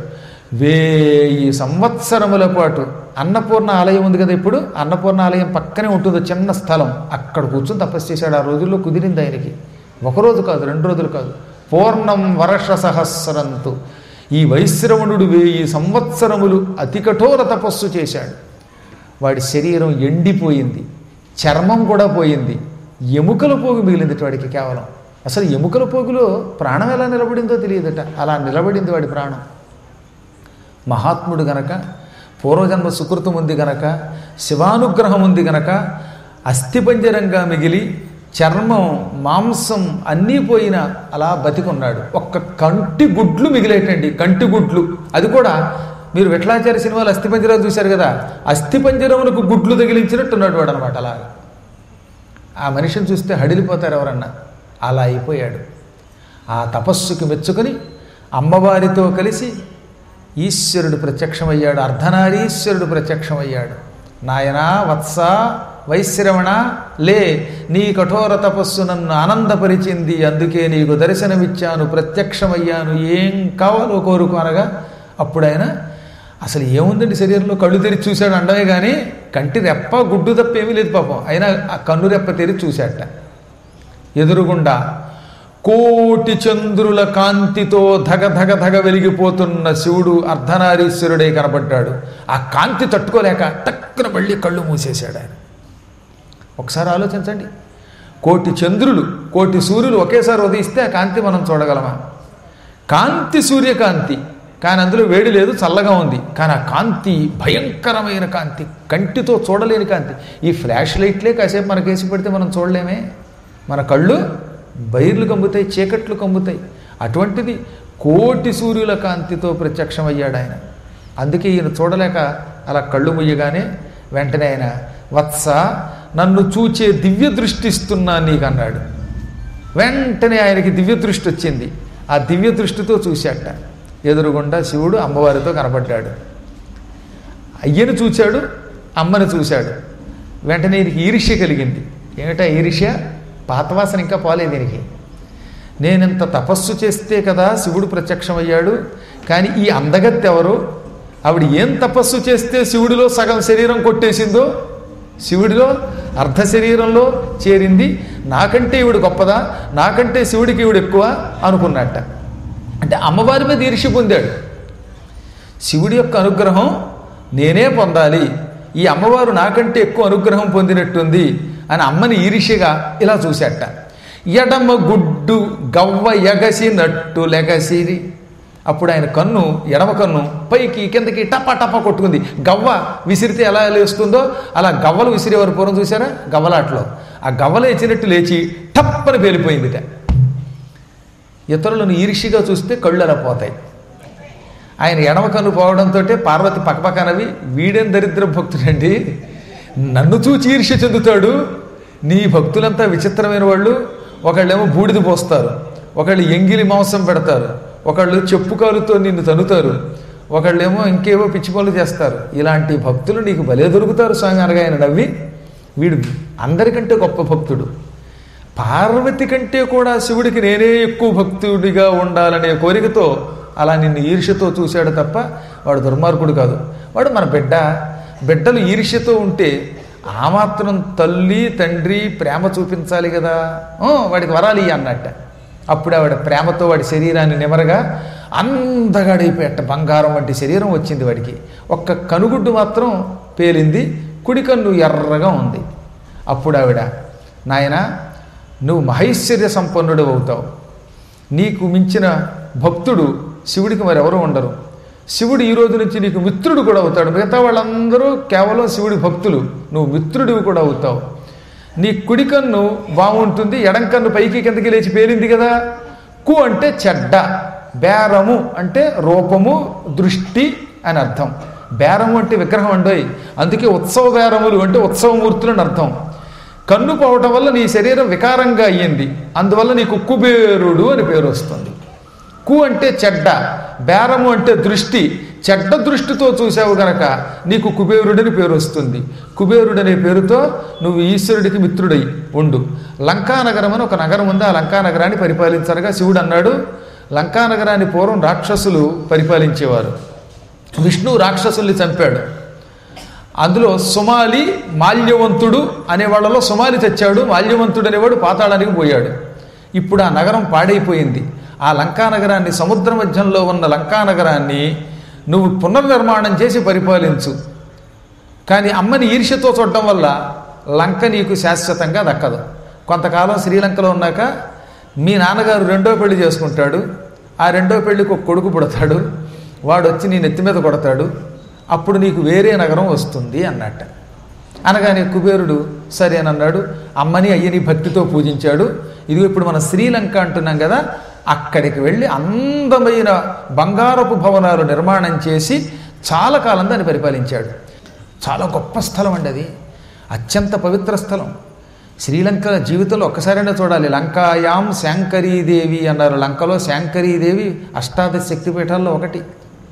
[SPEAKER 1] వేయి సంవత్సరముల పాటు అన్నపూర్ణ ఆలయం ఉంది కదా ఇప్పుడు అన్నపూర్ణ ఆలయం పక్కనే ఉంటుంది చిన్న స్థలం అక్కడ కూర్చొని తపస్సు చేశాడు ఆ రోజుల్లో కుదిరింది ఆయనకి ఒక రోజు కాదు రెండు రోజులు కాదు పూర్ణం వర్ష సహస్రంతు ఈ వైశ్రవణుడు వేయి సంవత్సరములు అతి కఠోర తపస్సు చేశాడు వాడి శరీరం ఎండిపోయింది చర్మం కూడా పోయింది ఎముకల పోగు మిగిలింది వాడికి కేవలం అసలు ఎముకల పోగులో ప్రాణం ఎలా నిలబడిందో తెలియదట అలా నిలబడింది వాడి ప్రాణం మహాత్ముడు గనక పూర్వజన్మ సుకృతం ఉంది గనక శివానుగ్రహం ఉంది గనక అస్థిపంజరంగా మిగిలి చర్మం మాంసం అన్నీ పోయిన అలా బతికున్నాడు ఒక్క కంటి గుడ్లు మిగిలేటండి కంటి గుడ్లు అది కూడా మీరు విఠలాచార్య సినిమాలు అస్థిపంజరాలు చూశారు కదా అస్థిపంజరములకు గుడ్లు తగిలించినట్టున్నాడు వాడు అనమాట అలా ఆ మనిషిని చూస్తే హడిలిపోతారు ఎవరన్నా అలా అయిపోయాడు ఆ తపస్సుకి మెచ్చుకొని అమ్మవారితో కలిసి ఈశ్వరుడు ప్రత్యక్షమయ్యాడు అర్ధనారీశ్వరుడు ప్రత్యక్షమయ్యాడు నాయనా వత్స వైశ్రవణ లే నీ కఠోర తపస్సు నన్ను ఆనందపరిచింది అందుకే నీకు దర్శనమిచ్చాను ప్రత్యక్షమయ్యాను ఏం కావాలో కోరుకు అనగా అప్పుడైనా అసలు ఏముందండి శరీరంలో కళ్ళు తెరిచి చూశాడు అండమే కానీ కంటి రెప్ప గుడ్డు తప్ప ఏమీ లేదు పాపం అయినా ఆ కన్ను రెప్ప తెరిచి చూశాట ఎదురుగుండా కోటి చంద్రుల కాంతితో ధగ ధగ ధగ వెలిగిపోతున్న శివుడు అర్ధనారీశ్వరుడే కనబడ్డాడు ఆ కాంతి తట్టుకోలేక టక్కున మళ్ళీ కళ్ళు మూసేశాడు ఆయన ఒకసారి ఆలోచించండి కోటి చంద్రులు కోటి సూర్యులు ఒకేసారి ఉదయిస్తే ఆ కాంతి మనం చూడగలమా కాంతి సూర్యకాంతి కానీ అందులో వేడి లేదు చల్లగా ఉంది కానీ ఆ కాంతి భయంకరమైన కాంతి కంటితో చూడలేని కాంతి ఈ ఫ్లాష్ లైట్లే కాసేపు మనకేసి పెడితే మనం చూడలేమే మన కళ్ళు బైర్లు కమ్ముతాయి చీకట్లు కమ్ముతాయి అటువంటిది కోటి సూర్యుల కాంతితో ప్రత్యక్షమయ్యాడు ఆయన అందుకే ఈయన చూడలేక అలా కళ్ళు ముయ్యగానే వెంటనే ఆయన వత్స నన్ను చూచే దివ్య దృష్టి ఇస్తున్నా నీకు అన్నాడు వెంటనే ఆయనకి దివ్య దృష్టి వచ్చింది ఆ దివ్య దృష్టితో చూశాట ఎదురుగుండా శివుడు అమ్మవారితో కనబడ్డాడు అయ్యను చూశాడు అమ్మని చూశాడు వెంటనే ఈయనకి ఈర్ష్య కలిగింది ఏమిటా ఈర్ష్య పాతవాసన ఇంకా పోలేదు దీనికి నేనింత తపస్సు చేస్తే కదా శివుడు ప్రత్యక్షమయ్యాడు కానీ ఈ అందగత్తె ఎవరు ఆవిడ ఏం తపస్సు చేస్తే శివుడిలో సగం శరీరం కొట్టేసిందో శివుడిలో అర్ధ శరీరంలో చేరింది నాకంటే ఈవిడ గొప్పదా నాకంటే శివుడికి ఈవిడ ఎక్కువ అనుకున్నట్ట అంటే అమ్మవారి మీద ఈర్ష్య పొందాడు శివుడి యొక్క అనుగ్రహం నేనే పొందాలి ఈ అమ్మవారు నాకంటే ఎక్కువ అనుగ్రహం పొందినట్టుంది అని అమ్మని ఈర్ష్యగా ఇలా చూశాట ఎడమ గుడ్డు గవ్వ ఎగసినట్టు లెగసిరి అప్పుడు ఆయన కన్ను ఎడమ కన్ను పైకి కిందకి టపా టపా కొట్టుకుంది గవ్వ విసిరితే ఎలా లేస్తుందో అలా గవ్వలు విసిరేవారు పూర్వం చూసారా గవ్వలాట్లో ఆ గవ్వలు లేచినట్టు లేచి టప్పని పేలిపోయిందిట ఇతరులను ఈర్షిగా చూస్తే కళ్ళు అలా పోతాయి ఆయన ఎడమ కన్ను పోవడంతో పార్వతి పక్కపక్కనవి వీడేం దరిద్ర భక్తుడండి నన్ను చూచి ఈర్ష్య చెందుతాడు నీ భక్తులంతా విచిత్రమైన వాళ్ళు ఒకళ్ళేమో బూడిద పోస్తారు ఒకళ్ళు ఎంగిలి మాంసం పెడతారు ఒకళ్ళు చెప్పు కాలుతో నిన్ను తనుతారు ఒకళ్ళేమో ఇంకేవో పిచ్చి పనులు చేస్తారు ఇలాంటి భక్తులు నీకు భలే దొరుకుతారు స్వామి అనగా ఆయన నవ్వి వీడు అందరికంటే గొప్ప భక్తుడు పార్వతి కంటే కూడా శివుడికి నేనే ఎక్కువ భక్తుడిగా ఉండాలనే కోరికతో అలా నిన్ను ఈర్ష్యతో చూశాడు తప్ప వాడు దుర్మార్గుడు కాదు వాడు మన బిడ్డ బిడ్డలు ఈర్ష్యతో ఉంటే ఆ మాత్రం తల్లి తండ్రి ప్రేమ చూపించాలి కదా "ఓ, వాడికి వరాలి అన్నట్ట అప్పుడు ఆవిడ ప్రేమతో వాడి శరీరాన్ని నిమరగా అందగాడైపోయట బంగారం వంటి శరీరం వచ్చింది వాడికి ఒక్క కనుగుడ్డు మాత్రం పేలింది కుడి కన్ను ఎర్రగా ఉంది అప్పుడు ఆవిడ నాయన నువ్వు మహైశ్వర్య సంపన్నుడు అవుతావు నీకు మించిన భక్తుడు శివుడికి మరెవరూ ఉండరు శివుడు ఈ రోజు నుంచి నీకు మిత్రుడు కూడా అవుతాడు మిగతా వాళ్ళందరూ కేవలం శివుడి భక్తులు నువ్వు మిత్రుడివి కూడా అవుతావు నీ కుడి కన్ను బాగుంటుంది ఎడం కన్ను పైకి కిందకి లేచి పేలింది కదా కు అంటే చెడ్డ బేరము అంటే రూపము దృష్టి అని అర్థం బేరము అంటే విగ్రహం అండోయ్ అందుకే ఉత్సవ బేరములు అంటే ఉత్సవమూర్తులు అని అర్థం కన్ను పోవటం వల్ల నీ శరీరం వికారంగా అయ్యింది అందువల్ల నీకు కుబేరుడు అని పేరు వస్తుంది కు అంటే చెడ్డ బేరము అంటే దృష్టి చెడ్డ దృష్టితో చూసావు గనక నీకు కుబేరుడని పేరు వస్తుంది కుబేరుడనే పేరుతో నువ్వు ఈశ్వరుడికి మిత్రుడై ఉండు లంకానగరం అని ఒక నగరం ఉంది ఆ లంకానగరాన్ని పరిపాలించరగా శివుడు అన్నాడు లంకానగరాన్ని పూర్వం రాక్షసులు పరిపాలించేవారు విష్ణువు రాక్షసుల్ని చంపాడు అందులో సుమాలి మాల్యవంతుడు అనే వాళ్ళలో సుమాలి తెచ్చాడు మాల్యవంతుడు అనేవాడు పాతాళానికి పోయాడు ఇప్పుడు ఆ నగరం పాడైపోయింది ఆ లంకా నగరాన్ని సముద్ర మధ్యంలో ఉన్న లంకా నగరాన్ని నువ్వు పునర్నిర్మాణం చేసి పరిపాలించు కానీ అమ్మని ఈర్ష్యతో చూడటం వల్ల లంక నీకు శాశ్వతంగా దక్కదు కొంతకాలం శ్రీలంకలో ఉన్నాక మీ నాన్నగారు రెండో పెళ్లి చేసుకుంటాడు ఆ రెండో పెళ్లికి ఒక కొడుకు పుడతాడు వాడు వచ్చి నీ నెత్తి మీద కొడతాడు అప్పుడు నీకు వేరే నగరం వస్తుంది అన్నట్ట అనగానే కుబేరుడు సరే అని అన్నాడు అమ్మని అయ్యని భక్తితో పూజించాడు ఇది ఇప్పుడు మనం శ్రీలంక అంటున్నాం కదా అక్కడికి వెళ్ళి అందమైన బంగారపు భవనాలు నిర్మాణం చేసి చాలా కాలం దాన్ని పరిపాలించాడు చాలా గొప్ప స్థలం అండి అది అత్యంత పవిత్ర స్థలం శ్రీలంక జీవితంలో ఒక్కసారైనా చూడాలి లంకాయాం శాంకరీదేవి అన్నారు లంకలో శాంకరీదేవి అష్టాదశ శక్తిపీఠాల్లో ఒకటి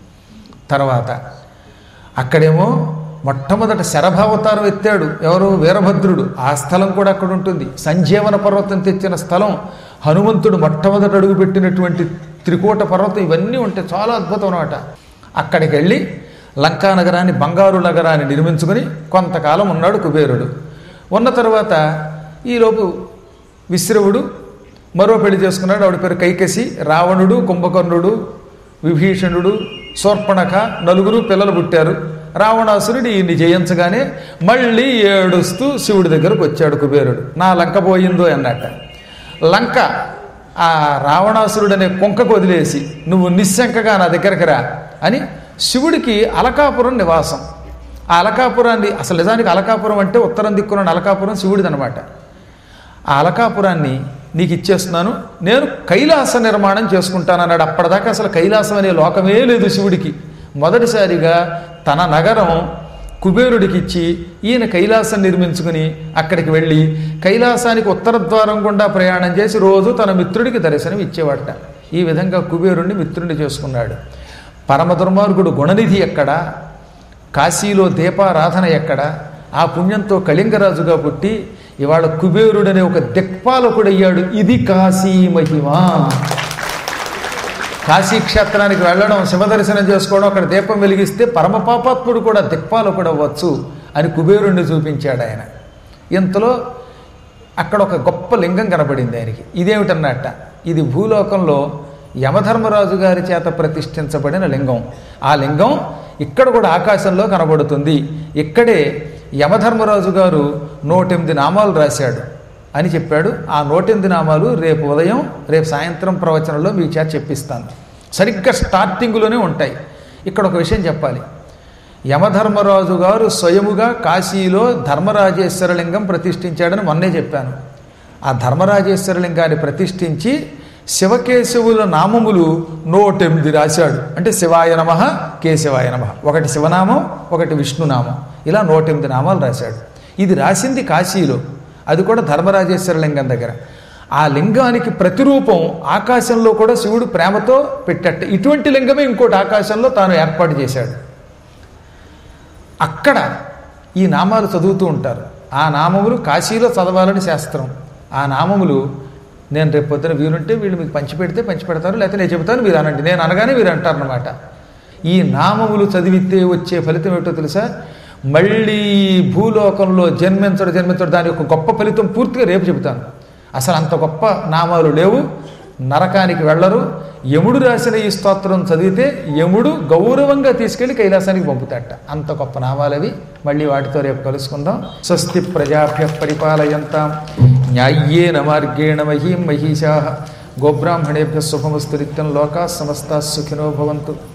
[SPEAKER 1] తర్వాత అక్కడేమో మొట్టమొదట శరభావతారం ఎత్తాడు ఎవరు వీరభద్రుడు ఆ స్థలం కూడా అక్కడ ఉంటుంది సంజీవన పర్వతం తెచ్చిన స్థలం హనుమంతుడు మొట్టమొదట అడుగుపెట్టినటువంటి త్రికూట పర్వతం ఇవన్నీ ఉంటాయి చాలా అద్భుతం అనమాట అక్కడికి వెళ్ళి లంకా నగరాన్ని బంగారు నగరాన్ని నిర్మించుకొని కొంతకాలం ఉన్నాడు కుబేరుడు ఉన్న తర్వాత ఈలోపు విశ్రవుడు మరో పెళ్లి చేసుకున్నాడు ఆవిడ పేరు కైకసి రావణుడు కుంభకర్ణుడు విభీషణుడు శూర్పణఖ నలుగురు పిల్లలు పుట్టారు రావణాసురుడు ఈయన్ని జయించగానే మళ్ళీ ఏడుస్తూ శివుడి దగ్గరకు వచ్చాడు కుబేరుడు నా లంక పోయిందో అన్నట్ట లంక ఆ రావణాసురుడు అనే కొంకకు వదిలేసి నువ్వు నిశ్శంకగా నా దగ్గరికి రా అని శివుడికి అలకాపురం నివాసం ఆ అలకాపురాన్ని అసలు నిజానికి అలకాపురం అంటే ఉత్తరం దిక్కున అలకాపురం శివుడిది అనమాట ఆ అలకాపురాన్ని నీకు ఇచ్చేస్తున్నాను నేను కైలాస నిర్మాణం చేసుకుంటాను అన్నాడు అప్పటిదాకా అసలు కైలాసం అనే లోకమే లేదు శివుడికి మొదటిసారిగా తన నగరం కుబేరుడికి ఇచ్చి ఈయన కైలాసం నిర్మించుకుని అక్కడికి వెళ్ళి కైలాసానికి ఉత్తర ద్వారం గుండా ప్రయాణం చేసి రోజు తన మిత్రుడికి దర్శనం ఇచ్చేవాడట ఈ విధంగా కుబేరుణ్ణి మిత్రుడిని చేసుకున్నాడు పరమ దుర్మార్గుడు గుణనిధి ఎక్కడ కాశీలో దీపారాధన ఎక్కడ ఆ పుణ్యంతో కళింగరాజుగా పుట్టి ఇవాళ కుబేరుడనే ఒక దిక్పాలకుడయ్యాడు ఇది కాశీ మహిమ కాశీ క్షేత్రానికి వెళ్ళడం శివదర్శనం చేసుకోవడం అక్కడ దీపం వెలిగిస్తే పరమ పాపాత్ముడు కూడా దిక్పాలకుడు అవ్వచ్చు అని కుబేరుణ్ణి చూపించాడు ఆయన ఇంతలో అక్కడ ఒక గొప్ప లింగం కనబడింది ఆయనకి ఇదేమిటన్నట్ట ఇది భూలోకంలో యమధర్మరాజు గారి చేత ప్రతిష్ఠించబడిన లింగం ఆ లింగం ఇక్కడ కూడా ఆకాశంలో కనబడుతుంది ఇక్కడే యమధర్మరాజు గారు నూటెనిమిది నామాలు రాశాడు అని చెప్పాడు ఆ నూటెనిమిది నామాలు రేపు ఉదయం రేపు సాయంత్రం ప్రవచనంలో మీ చేత చెప్పిస్తాను సరిగ్గా స్టార్టింగ్లోనే ఉంటాయి ఇక్కడ ఒక విషయం చెప్పాలి యమధర్మరాజు గారు స్వయముగా కాశీలో ధర్మరాజేశ్వరలింగం ప్రతిష్ఠించాడని మొన్నే చెప్పాను ఆ ధర్మరాజేశ్వరలింగాన్ని ప్రతిష్ఠించి శివకేశవుల నామములు నూటెనిమిది రాశాడు అంటే శివాయ నమ కేశవాయ నమ ఒకటి శివనామం ఒకటి విష్ణునామం ఇలా నూటెనిమిది నామాలు రాశాడు ఇది రాసింది కాశీలో అది కూడా ధర్మరాజేశ్వరలింగం దగ్గర ఆ లింగానికి ప్రతిరూపం ఆకాశంలో కూడా శివుడు ప్రేమతో పెట్టట ఇటువంటి లింగమే ఇంకోటి ఆకాశంలో తాను ఏర్పాటు చేశాడు అక్కడ ఈ నామాలు చదువుతూ ఉంటారు ఆ నామములు కాశీలో చదవాలని శాస్త్రం ఆ నామములు నేను రేపు పొద్దున వీరుంటే వీళ్ళు మీకు పంచిపెడితే పంచిపెడతారు లేకపోతే నేను చెబుతాను మీరు అనండి నేను అనగానే మీరు అంటారనమాట ఈ నామములు చదివితే వచ్చే ఫలితం ఏమిటో తెలుసా మళ్ళీ భూలోకంలో జన్మించడం జన్మించడం దాని యొక్క గొప్ప ఫలితం పూర్తిగా రేపు చెబుతాను అసలు అంత గొప్ప నామాలు లేవు నరకానికి వెళ్ళరు యముడు రాసిన ఈ స్తోత్రం చదివితే యముడు గౌరవంగా తీసుకెళ్లి కైలాసానికి పంపుతాట అంత గొప్ప నామాలవి మళ్ళీ వాటితో రేపు కలుసుకుందాం స్వస్తి ప్రజాభ్య పరిపాలయంతాం న్యాయ్యేన మార్గేణ మహీం మహిషా గోబ్రాహ్మణేభ్య శుభమస్తు నిత్యం లోకా సమస్తా సుఖినో భవంతు